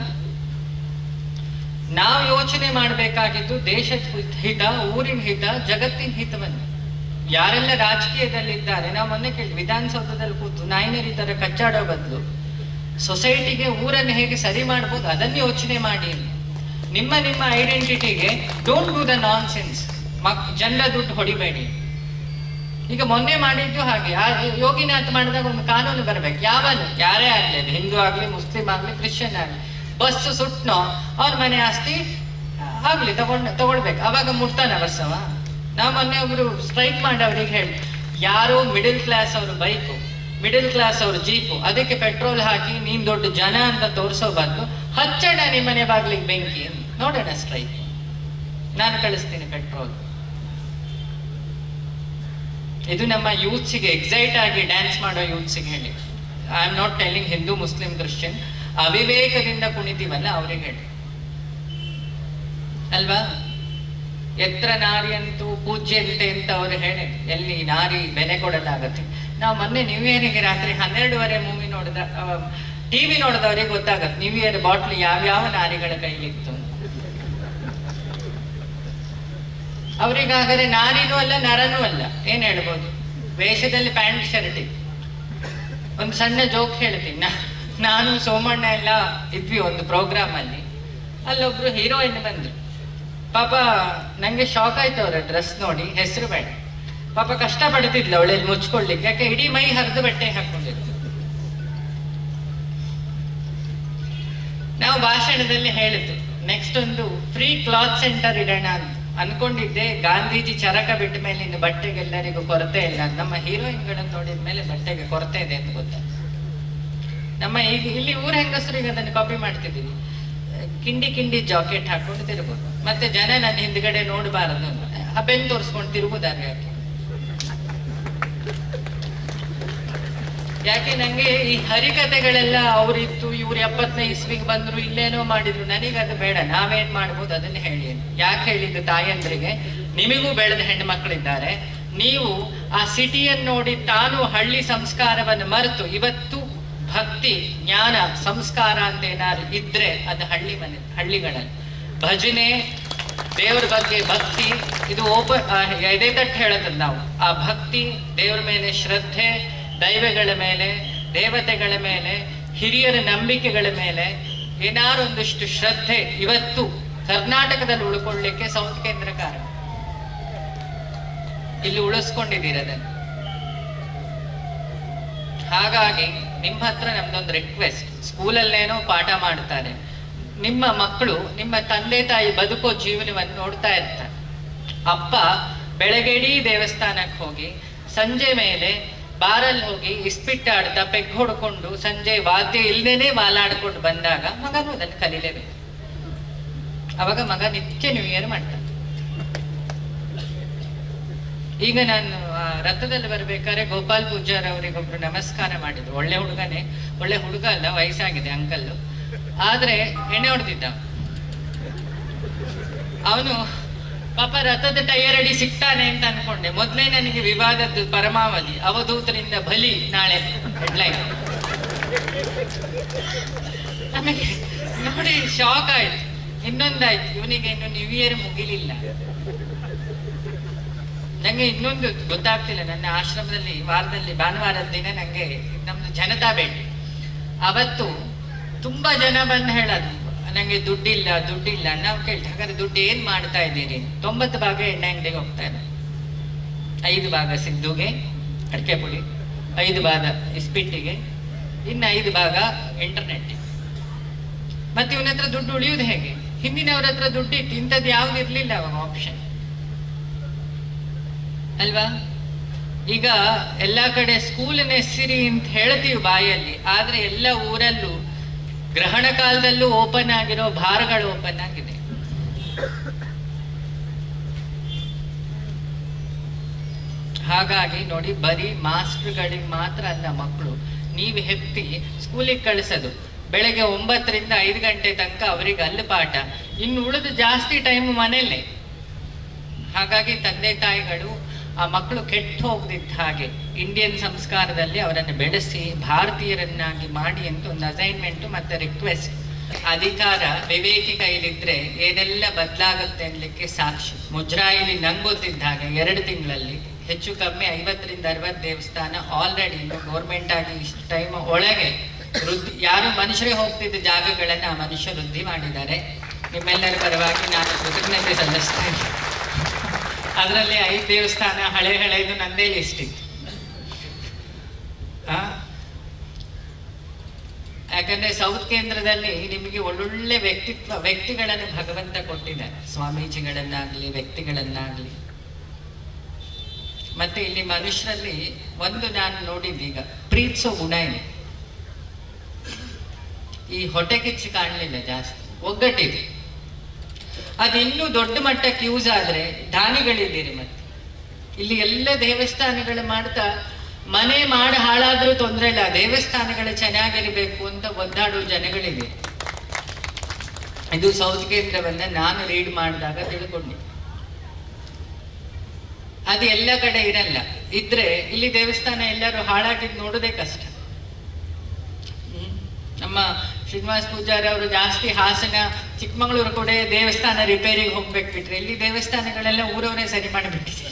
S1: ನಾವು ಯೋಚನೆ ಮಾಡಬೇಕಾಗಿದ್ದು ದೇಶದ ಹಿತ ಊರಿನ ಹಿತ ಜಗತ್ತಿನ ಹಿತವನ್ನು ಯಾರೆಲ್ಲ ರಾಜಕೀಯದಲ್ಲಿದ್ದಾರೆ ನಾವು ಮೊನ್ನೆ ಕೇಳಿ ವಿಧಾನಸೌಧದಲ್ಲಿ ಕೂತು ನಾಯಿನರಿ ತರ ಕಚ್ಚಾಡೋ ಬದಲು ಸೊಸೈಟಿಗೆ ಊರನ್ನು ಹೇಗೆ ಸರಿ ಮಾಡ್ಬೋದು ಅದನ್ನು ಯೋಚನೆ ಮಾಡಿ ನಿಮ್ಮ ನಿಮ್ಮ ಐಡೆಂಟಿಟಿಗೆ don't do the nonsense ಮಕ್ ಜನರ ದುಡ್ಡು ಹೊಡಿಬೇಡಿ ಈಗ ಮೊನ್ನೆ ಮಾಡಿದ್ದು ಹಾಗೆ ಆ ಯೋಗಿನಾಥ್ ಮಾಡಿದಾಗ ಒಂದು ಕಾನೂನು ಬರ್ಬೇಕು ಯಾವನು ಯಾರೇ ಆಗ್ಲಿ ಅದು ಹಿಂದೂ ಆಗ್ಲಿ ಮುಸ್ಲಿಂ ಆಗ್ಲಿ ಕ್ರಿಶ್ಚಿಯನ್ ಆಗ್ಲಿ ಬಸ್ ಸುಟ್ನೋ ಅವ್ರ ಮನೆ ಆಸ್ತಿ ಆಗ್ಲಿ ತಗೊಂಡ್ ತಗೊಳ್ಬೇಕು ಅವಾಗ ಮುಟ್ತಾನ ಬಸ್ಸವ ನಾವು ಮೊನ್ನೆ ಒಬ್ರು ಸ್ಟ್ರೈಕ್ ಮಾಡಿ ಅವ್ರಿಗೆ ಹೇಳಿ ಯಾರೋ ಮಿಡಿಲ್ ಕ್ಲಾಸ್ ಅವರು ಬೈಕು ಮಿಡಿಲ್ ಕ್ಲಾಸ್ ಅವರು ಜೀಪು ಅದಕ್ಕೆ ಪೆಟ್ರೋಲ್ ಹಾಕಿ ನೀನ್ ದೊಡ್ಡ ಜನ ಅಂತ ತೋರಿಸೋ ಬದಲು ಹಚ್ಚೋಣ ನಿಮ್ಮನೆ ಬಾಗ್ಲಿಗೆ ಬೆಂಕಿ ನೋಡೋಣ ಸ್ಟ್ರೈಕ್ ನಾನು ಕಳಿಸ್ತೀನಿ ಪೆಟ್ರೋಲ್ ಇದು ನಮ್ಮ ಯೂತ್ಸಿಗೆ ಎಕ್ಸೈಟ್ ಆಗಿ ಡ್ಯಾನ್ಸ್ ಮಾಡೋ ಯೂತ್ಸಿಗೆ ಹೇಳಿ I am not telling Hindu Muslim Christian ಅವಿವೇಕದಿಂದ ಕುಣಿತೀವಲ್ಲ ಅವ್ರಿಗೆ ಹೇಳಿ ಅಲ್ವಾ ಎತ್ರ ನಾರಿಯಂತೂ ಪೂಜ್ಯಂತೆ ಅಂತ ಅವ್ರು ಹೇಳಿ ಎಲ್ಲಿ ನಾರಿ ಬೆಲೆ ಕೊಡಲಾಗತ್ತೆ ನಾವು ಮೊನ್ನೆ ನ್ಯೂ ಇಯರ್ಗೆ ರಾತ್ರಿ ಹನ್ನೆರಡುವರೆ ಮೂವಿ ನೋಡಿದ ಟಿವಿ ನೋಡಿದವ್ರಿಗೆ ಗೊತ್ತಾಗತ್ತೆ ನ್ಯೂ ಇಯರ್ ಬಾಟ್ಲ್ ಯಾವ್ಯಾವ ನಾರಿಗಳ ಕೈಲಿತ್ತು ಅವ್ರಿಗಾಗರೆ ನಾರಿನೂ ಅಲ್ಲ ನರನೂ ಅಲ್ಲ ಏನ್ ಹೇಳ್ಬೋದು ವೇಷದಲ್ಲಿ ಪ್ಯಾಂಟ್ ಶರ್ಟ್ ಇತ್ತು ಒಂದು ಸಣ್ಣ ಜೋಕ್ ಹೇಳ್ತೀನಿ ನಾ- ನಾನು ಸೋಮಣ್ಣ ಎಲ್ಲ ಇದ್ವಿ ಒಂದು ಪ್ರೋಗ್ರಾಮ್ ಅಲ್ಲಿ ಅಲ್ಲೊಬ್ರು ಹೀರೋಯಿನ್ ಬಂದ್ರು ಪಾಪ ನಂಗೆ ಶಾಕ್ ಆಯ್ತು ಅವ್ರ ಡ್ರೆಸ್ ನೋಡಿ ಹೆಸರು ಬೇಡ ಪಾಪ ಕಷ್ಟ ಪಡ್ತಿದ್ಲು ಅವಳಲ್ಲಿ ಮುಚ್ಕೊಳ್ಲಿಕ್ಕೆ ಯಾಕೆ ಇಡೀ ಮೈ ಹರಿದು ಬಟ್ಟೆ ಹಾಕೊಂಡಿದ್ರು ನಾವು ಭಾಷಣದಲ್ಲಿ ಹೇಳಿದ್ದು ನೆಕ್ಸ್ಟ್ ಒಂದು ಫ್ರೀ ಕ್ಲಾತ್ ಸೆಂಟರ್ ಇಡೋಣ ಅಂತ ಅನ್ಕೊಂಡಿದ್ದೆ ಗಾಂಧೀಜಿ ಚರಕ ಬಿಟ್ಟ ಮೇಲೆ ಇನ್ನು ಬಟ್ಟೆಗೆ ಎಲ್ಲರಿಗೂ ಕೊರತೆ ಇಲ್ಲ ನಮ್ಮ ಹೀರೋಯಿನ್ಗಳನ್ನು ನೋಡಿದ ಮೇಲೆ ಬಟ್ಟೆಗೆ ಕೊರತೆ ಇದೆ ಅಂತ ಗೊತ್ತಾಯ್ತು ನಮ್ಮ ಈಗ ಇಲ್ಲಿ ಊರ ಹೆಂಗಸರಿಗೆ ಅದನ್ನು ಕಾಪಿ ಮಾಡ್ತಿದ್ದೀವಿ ಕಿಂಡಿ ಕಿಂಡಿ ಜಾಕೆಟ್ ಹಾಕೊಂಡು ತಿರುಗೋದು ಮತ್ತೆ ಜನ ನನ್ನ ಹಿಂದ್ಗಡೆ ನೋಡಬಾರದು ಅಂತ ಆ ಬೆನ್ ತೋರಿಸ್ಕೊಂಡು ತಿರುಗುದಾರೆ ಯಾಕೆ ಯಾಕೆ ನಂಗೆ ಈ ಹರಿಕತೆಗಳೆಲ್ಲ ಅವ್ರಿತ್ತು ಇವ್ರು ಎಪ್ಪತ್ತನೇ ಇಸ್ವಿಗೆ ಬಂದ್ರು ಇಲ್ಲೇನೋ ಮಾಡಿದ್ರು ನನಗೆ ಅದು ಬೇಡ ನಾವೇನ್ ಮಾಡ್ಬೋದು ಅದನ್ನ ಹೇಳಿ ಅಂತ. ಯಾಕೆ ಹೇಳಿದ್ದು ತಾಯಂದ್ರಿಗೆ ನಿಮಗೂ ಬೆಳೆದ ಹೆಣ್ಮಕ್ಳಿದ್ದಾರೆ ನೀವು ಆ ಸಿಟಿಯನ್ನು ನೋಡಿ ತಾನು ಹಳ್ಳಿ ಸಂಸ್ಕಾರವನ್ನು ಮರೆತು ಇವತ್ತು ಭಕ್ತಿ ಜ್ಞಾನ ಸಂಸ್ಕಾರ ಅಂತ ಏನಾದ್ರು ಇದ್ರೆ ಅದು ಹಳ್ಳಿ ಮನೆ ಹಳ್ಳಿಗಳಲ್ಲಿ ಭಜನೆ ದೇವರ ಬಗ್ಗೆ ಭಕ್ತಿ ಇದು ಓಪ ಆ, ಎದೆ ತಟ್ಟು ಹೇಳೋದು ನಾವು ಆ ಭಕ್ತಿ ದೇವರ ಮೇಲೆ ಶ್ರದ್ಧೆ ದೈವಗಳ ಮೇಲೆ ದೇವತೆಗಳ ಮೇಲೆ ಹಿರಿಯರ ನಂಬಿಕೆಗಳ ಮೇಲೆ ಏನಾರು ಒಂದಿಷ್ಟು ಶ್ರದ್ಧೆ ಇವತ್ತು ಕರ್ನಾಟಕದಲ್ಲಿ ಉಳ್ಕೊಳ್ಳಿಕ್ಕೆ ಸೌತ್ ಕೇಂದ್ರ ಕಾರಣ ಇಲ್ಲಿ ಉಳಿಸ್ಕೊಂಡಿದ್ದೀರ ಅದನ್ನು ಹಾಗಾಗಿ ನಿಮ್ಮ ಹತ್ರ ನಮ್ದೊಂದು ರಿಕ್ವೆಸ್ಟ್ ಸ್ಕೂಲಲ್ಲೇನೋ ಪಾಠ ಮಾಡ್ತಾರೆ ನಿಮ್ಮ ಮಕ್ಕಳು ನಿಮ್ಮ ತಂದೆ ತಾಯಿ ಬದುಕೋ ಜೀವನವನ್ನು ನೋಡ್ತಾ ಇರ್ತಾರೆ ಅಪ್ಪ ಬೆಳಗ್ಗೆಡೀ ದೇವಸ್ಥಾನಕ್ಕೆ ಹೋಗಿ ಸಂಜೆ ಮೇಲೆ ಬಾರಲ್ಲಿ ಹೋಗಿ ಇಸ್ಪಿಟ್ಟಾಡ್ತಾ ಪೆಗ್ ಹೊಡ್ಕೊಂಡು ಸಂಜೆ ವಾದ್ಯ ಇಲ್ದೇನೆ ಮಾಲಾಡ್ಕೊಂಡು ಬಂದಾಗ ಮಗನೂ ಅದನ್ನು ಕಲೀಲೇಬೇಕು ಅವಾಗ ಮಗ ನಿತ್ಯ ನ್ಯೂ ಇಯರ್ ಮಾಡ್ತಾನೆ ಈಗ ನಾನು ಆ, ರಥದಲ್ಲಿ ಬರ್ಬೇಕಾದ್ರೆ ಗೋಪಾಲ್ ಪೂಜಾರ್ ಅವರಿಗೊಬ್ರು ನಮಸ್ಕಾರ ಮಾಡಿದ್ರು ಒಳ್ಳೆ ಹುಡುಗನೇ ಒಳ್ಳೆ ಹುಡುಗ ಅಲ್ಲ ವಯಸ್ಸಾಗಿದೆ ಅಂಕಲ್ಲು ಆದ್ರೆ ಎಣ್ಣೆ ಹೊಡೆದಿದ್ದ ಅವನು ಪಾಪ ರಥದ ಟೈರ್ ಅಡಿ ಸಿಗ್ತಾನೆ ಅಂತ ಅನ್ಕೊಂಡೆ ಮೊದ್ಲೇ ನನಗೆ ವಿವಾದದ್ದು ಪರಮಾವಧಿ ಅವಧೂತರಿಂದ ಬಲಿ ನಾಳೆ ಹೆಡ್ಲೈನ್ ಆಮೇಲೆ ನೋಡಿ ಶಾಕ್ ಆಯ್ತು ಇನ್ನೊಂದಾಯ್ತು ಇವನಿಗೆ ಇನ್ನು ನ್ಯೂ ಇಯರ್ ಮುಗಿಲಿಲ್ಲ ನಂಗೆ ಇನ್ನೊಂದು ಗೊತ್ತಾಗ್ತಿಲ್ಲ ನನ್ನ ಆಶ್ರಮದಲ್ಲಿ ವಾರದಲ್ಲಿ ಭಾನುವಾರದ ದಿನ ನಂಗೆ ನಮ್ದು ಜನತಾ ಭೇಟಿ ಅವತ್ತು ತುಂಬಾ ಜನ ಬಂದು ಹೇಳೋದು ನಂಗೆ ದುಡ್ಡಿಲ್ಲ ದುಡ್ಡಿಲ್ಲ ನಾವು ಕೇಳ್ತೀವಿ ಹಾಗಾದ್ರೆ ದುಡ್ಡು ಏನ್ ಮಾಡ್ತಾ ಇದ್ದೀರಿ ತೊಂಬತ್ತು ಭಾಗ ಎಣ್ಣೆ ಅಂಗಡಿಗೆ ಹೋಗ್ತಾ ಇದೆ ಐದು ಭಾಗ ಸಿದ್ದುಗೆ ಅಡಿಕೆ ಪುಡಿ ಐದು ಭಾಗ ಇಸ್ಪಿಟ್ಟಿಗೆ ಇನ್ನು ಐದು ಭಾಗ ಇಂಟರ್ನೆಟ್ ಮತ್ತೆ ಇವನ ಹತ್ರ ದುಡ್ಡು ಉಳಿಯುವುದು ಹೇಗೆ ಹಿಂದಿನವ್ರ ಹತ್ರ ದುಡ್ಡು ಇತ್ತು ಇಂಥದ್ದು ಯಾವ್ದು ಇರ್ಲಿಲ್ಲ ಅವಾಗ ಆಪ್ಷನ್ ಅಲ್ವಾ ಈಗ ಎಲ್ಲಾ ಕಡೆ ಸ್ಕೂಲ್ ನೆಸ್ಸಿರಿ ಅಂತ ಹೇಳ್ತೀವಿ ಬಾಯಲ್ಲಿ ಆದ್ರೆ ಎಲ್ಲ ಊರಲ್ಲೂ ಗ್ರಹಣ ಕಾಲದಲ್ಲೂ ಓಪನ್ ಆಗಿರೋ ಬಾರ್ಗಳು ಓಪನ್ ಆಗಿದೆ ಹಾಗಾಗಿ ನೋಡಿ ಬರೀ ಮಾಸ್ಟರ್ಗಳಿಗೆ ಮಾತ್ರ ಅಲ್ಲ ಮಕ್ಕಳು ನೀವು ಹೆತ್ತಿ ಸ್ಕೂಲಿಗೆ ಕಳಿಸೋದು ಬೆಳಗ್ಗೆ ಒಂಬತ್ತರಿಂದ ಐದು ಗಂಟೆ ತನಕ ಅವರಿಗೆ ಅಲ್ಲಿ ಪಾಠ ಇನ್ನು ಉಳಿದು ಜಾಸ್ತಿ ಟೈಮ್ ಮನೆಯಲ್ಲೇ ಹಾಗಾಗಿ ತಂದೆ ತಾಯಿಗಳು ಆ ಮಕ್ಕಳು ಕೆಟ್ಟು ಹೋಗದಿದ್ದ ಹಾಗೆ ಇಂಡಿಯನ್ ಸಂಸ್ಕಾರದಲ್ಲಿ ಅವರನ್ನು ಬೆಳೆಸಿ ಭಾರತೀಯರನ್ನಾಗಿ ಮಾಡಿ ಅಂತ ಒಂದು ಅಸೈನ್ಮೆಂಟ್ ಮತ್ತೆ ರಿಕ್ವೆಸ್ಟ್ ಅಧಿಕಾರ ವಿವೇಕಿ ಕೈಲಿದ್ರೆ ಏನೆಲ್ಲ ಬದಲಾಗುತ್ತೆ ಅನ್ಲಿಕ್ಕೆ ಸಾಕ್ಷಿ ಮುಜರಾಯಿಲಿ ನಂಗೆ ಗೊತ್ತಿದ್ದ ಹಾಗೆ ಎರಡು ತಿಂಗಳಲ್ಲಿ ಹೆಚ್ಚು ಕಮ್ಮಿ ಐವತ್ತರಿಂದ ಅರವತ್ತು ದೇವಸ್ಥಾನ ಆಲ್ರೆಡಿ ಇನ್ನು ಗೌರ್ಮೆಂಟ್ ಆಗಿ ಇಷ್ಟು ಟೈಮ್ ಒಳಗೆ ವೃದ್ಧಿ ಯಾರು ಮನುಷ್ಯರೇ ಹೋಗ್ತಿದ್ದ ಜಾಗಗಳನ್ನ ಆ ಮನುಷ್ಯ ವೃದ್ಧಿ ಮಾಡಿದ್ದಾರೆ ನಿಮ್ಮೆಲ್ಲರ ಪರವಾಗಿ ನಾನು ಕೃತಜ್ಞತೆ ಸಲ್ಲಿಸ್ತಾ ಇದ್ದೀನಿ ಅದರಲ್ಲಿ ಐದು ದೇವಸ್ಥಾನ ಹಳೆ ಹಳೆದು ನಂದೇ ಲಿಸ್ಟ್ ಇತ್ತು ಆ? ಯಾಕಂದ್ರೆ ಸೌತ್ ಕೇಂದ್ರದಲ್ಲಿ ನಿಮಗೆ ಒಳ್ಳೊಳ್ಳೆ ವ್ಯಕ್ತಿತ್ವ ವ್ಯಕ್ತಿಗಳನ್ನು ಭಗವಂತ ಕೊಟ್ಟಿದ್ದಾರೆ ಸ್ವಾಮೀಜಿಗಳನ್ನಾಗ್ಲಿ ವ್ಯಕ್ತಿಗಳನ್ನಾಗ್ಲಿ ಮತ್ತೆ ಇಲ್ಲಿ ಮನುಷ್ಯರಲ್ಲಿ ಒಂದು ನಾನು ನೋಡಿದ್ದೀಗ ಪ್ರೀತಿಸೋ ಗುಣ ಇದೆ ಈ ಹೊಟ್ಟೆ ಕಿಚ್ಚು ಕಾಣಲಿಲ್ಲ ಜಾಸ್ತಿ ಒಗ್ಗಟ್ಟಿದೆ ಅದು ಇನ್ನೂ ದೊಡ್ಡ ಮಟ್ಟಕ್ಕೆ ಯೂಸ್ ಆದ್ರೆ ದಾನಿಗಳಿದ್ದೀರಿ ಮತ್ತೆ ಇಲ್ಲಿ ಎಲ್ಲ ದೇವಸ್ಥಾನಗಳು ಮಾಡ್ತಾ ಮನೆ ಮಾಡಿ ಹಾಳಾದ್ರೂ ತೊಂದರೆ ಇಲ್ಲ ದೇವಸ್ಥಾನಗಳು ಚೆನ್ನಾಗಿರ್ಬೇಕು ಅಂತ ಒದ್ದಾಡುವ ಜನಗಳಿದೆ ಇದು ಸೌತ್ ಕೇಂದ್ರವನ್ನ ನಾನು ರೀಡ್ ಮಾಡಿದಾಗ ತಿಳ್ಕೊಂಡೆ ಅದು ಎಲ್ಲ ಕಡೆ ಇರಲ್ಲ ಇದ್ರೆ ಇಲ್ಲಿ ದೇವಸ್ಥಾನ ಎಲ್ಲರೂ ಹಾಳಾಗಿದ್ದು ನೋಡೋದೇ ಕಷ್ಟ ಹ್ಮ್. ನಮ್ಮ ಶ್ರೀನಿವಾಸ್ ಪೂಜಾರಿ ಅವರು ಜಾಸ್ತಿ ಹಾಸನ ಚಿಕ್ಕಮಗಳೂರು ಕೂಡ ದೇವಸ್ಥಾನ ರಿಪೇರಿಗೆ ಹೋಗ್ಬೇಕು ಬಿಟ್ರೆ ಇಲ್ಲಿ ದೇವಸ್ಥಾನಗಳೆಲ್ಲ ಊರವರೇ ಸರಿ ಮಾಡಿಬಿಟ್ಟಿದೆ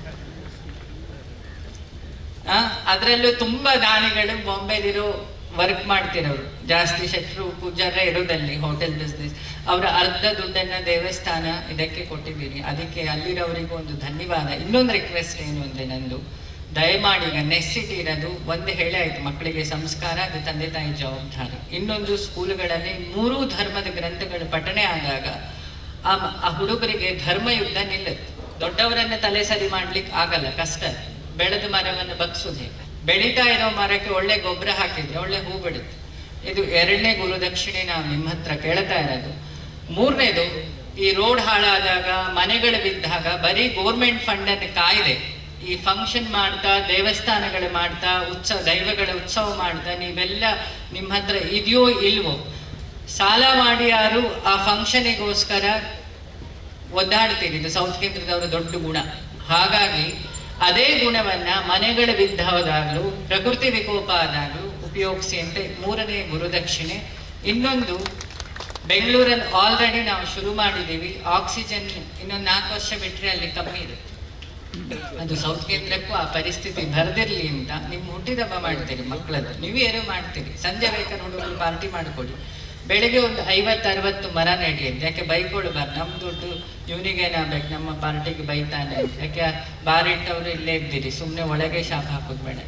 S1: ಆ ಅದರಲ್ಲೂ ತುಂಬಾ ದಾನಿಗಳು ಬಾಂಬೆಲಿರೋ ವರ್ಕ್ ಮಾಡ್ತಿರೋರು ಜಾಸ್ತಿ ಶೆಟ್ರು ಪೂಜಾರ ಇರೋದಲ್ಲಿ ಹೋಟೆಲ್ ಬಿಸ್ನೆಸ್ ಅವರ ಅರ್ಧ ದುಡ್ಡನ್ನ ದೇವಸ್ಥಾನ ಇದಕ್ಕೆ ಕೊಟ್ಟಿದ್ದೀರಿ ಅದಕ್ಕೆ ಅಲ್ಲಿರೋವರಿಗೂ ಒಂದು ಧನ್ಯವಾದ ಇನ್ನೊಂದು ರಿಕ್ವೆಸ್ಟ್ ಏನು ಅಂದ್ರೆ ನಂದು ದಯಮಾಡಿ ಈಗ ನೆಸ್ಸಿಟಿ ಇರೋದು ಒಂದು ಹೇಳೇ ಆಯ್ತು ಮಕ್ಕಳಿಗೆ ಸಂಸ್ಕಾರ ಅದು ತಂದೆ ತಾಯಿ ಜವಾಬ್ದಾರಿ ಇನ್ನೊಂದು ಸ್ಕೂಲ್ಗಳಲ್ಲಿ ಮೂರೂ ಧರ್ಮದ ಗ್ರಂಥಗಳು ಪಠಣೆ ಆದಾಗ ಆ ಮ- ಆ ಹುಡುಗರಿಗೆ ಧರ್ಮಯುದ್ಧ ನಿಲ್ಲುತ್ತೆ ದೊಡ್ಡವರನ್ನ ತಲೆ ಸರಿ ಮಾಡ್ಲಿಕ್ಕೆ ಆಗಲ್ಲ ಕಷ್ಟ ಬೆಳೆದ ಮರವನ್ನು ಬಗ್ಸೋದು ಹೇಗೆ ಬೆಳೀತಾ ಇರೋ ಮರಕ್ಕೆ ಒಳ್ಳೆ ಗೊಬ್ಬರ ಹಾಕಿದ್ರೆ ಒಳ್ಳೆ ಹೂ ಬಿಡುತ್ತೆ ಇದು ಎರಡನೇ ಗುರುದಕ್ಷಿಣೆ ನಾವು ನಿಮ್ಮ ಹತ್ರ ಕೇಳ್ತಾ ಇರೋದು ಮೂರನೇದು ಈ ರೋಡ್ ಹಾಳಾದಾಗ ಮನೆಗಳು ಬಿದ್ದಾಗ ಬರೀ ಗೋರ್ಮೆಂಟ್ ಫಂಡ್ ಅನ್ನು ಕಾಯ್ದೆ ಈ ಫಂಕ್ಷನ್ ಮಾಡ್ತಾ ದೇವಸ್ಥಾನಗಳು ಮಾಡ್ತಾ ಉತ್ಸವ ದೈವಗಳ ಉತ್ಸವ ಮಾಡ್ತಾ ನೀವೆಲ್ಲ ನಿಮ್ಮ ಹತ್ರ ಇದೆಯೋ ಇಲ್ವೋ ಸಾಲ ಮಾಡಿ ಯಾರು ಆ ಫಂಕ್ಷನಿಗೋಸ್ಕರ ಒದ್ದಾಡ್ತೀರಿ ಇದು ಸೌತ್ ಕೇಂದ್ರದವರ ದೊಡ್ಡ ಗುಣ ಹಾಗಾಗಿ ಅದೇ ಗುಣವನ್ನ ಮನೆಗಳ ಬಿದ್ದವಾದಾಗ್ಲೂ ಪ್ರಕೃತಿ ವಿಕೋಪ ಆದಾಗ್ಲೂ ಉಪಯೋಗಿಸಿ ಅಂತ ಮೂರನೇ ಗುರುದಕ್ಷಿಣೆ ಇನ್ನೊಂದು ಬೆಂಗಳೂರಲ್ಲಿ ಆಲ್ರೆಡಿ ನಾವು ಶುರು ಮಾಡಿದ್ದೀವಿ ಆಕ್ಸಿಜನ್ ಇನ್ನೊಂದು ನಾಲ್ಕು ವರ್ಷ ಬಿಟ್ರೆ ಅಲ್ಲಿ ಕಮ್ಮಿ ಇರುತ್ತೆ ಅದು ಸೌತ್ ಕೇಂದ್ರಕ್ಕೂ ಆ ಪರಿಸ್ಥಿತಿ ಬರದಿರ್ಲಿ ಅಂತ ನಿಮ್ಮ ಹುಟ್ಟಿದಬ್ಬ ಮಾಡ್ತೀರಿ ಮಕ್ಕಳದ್ದು ನೀವು ಏನು ಮಾಡ್ತೀರಿ ಸಂಜೆ ಬೇಕಾದ್ರೆ ಹುಡುಗರು ಪಾರ್ಟಿ ಮಾಡ್ಕೊಡಿ ಬೆಳಿಗ್ಗೆ ಒಂದು ಐವತ್ತು ಅರವತ್ತು ಮರ ನೆಡಿ ಅಂತ ಯಾಕೆ ಬೈಕೊಳ್ಬಾರ್ದು ನಮ್ಮ ದುಡ್ಡು ಇವನಿಗೇನಾಗ್ಬೇಕು ನಮ್ಮ ಪಾರ್ಟಿಗೆ ಬೈತಾನೆ ಅಂತ. ಯಾಕೆ ಬಾರಿಟ್ಟವರು ಇಲ್ಲೇ ಇದ್ದೀರಿ ಸುಮ್ಮನೆ ಒಳಗೆ ಶಾಪ್ ಹಾಕೋದು ಬೇಡ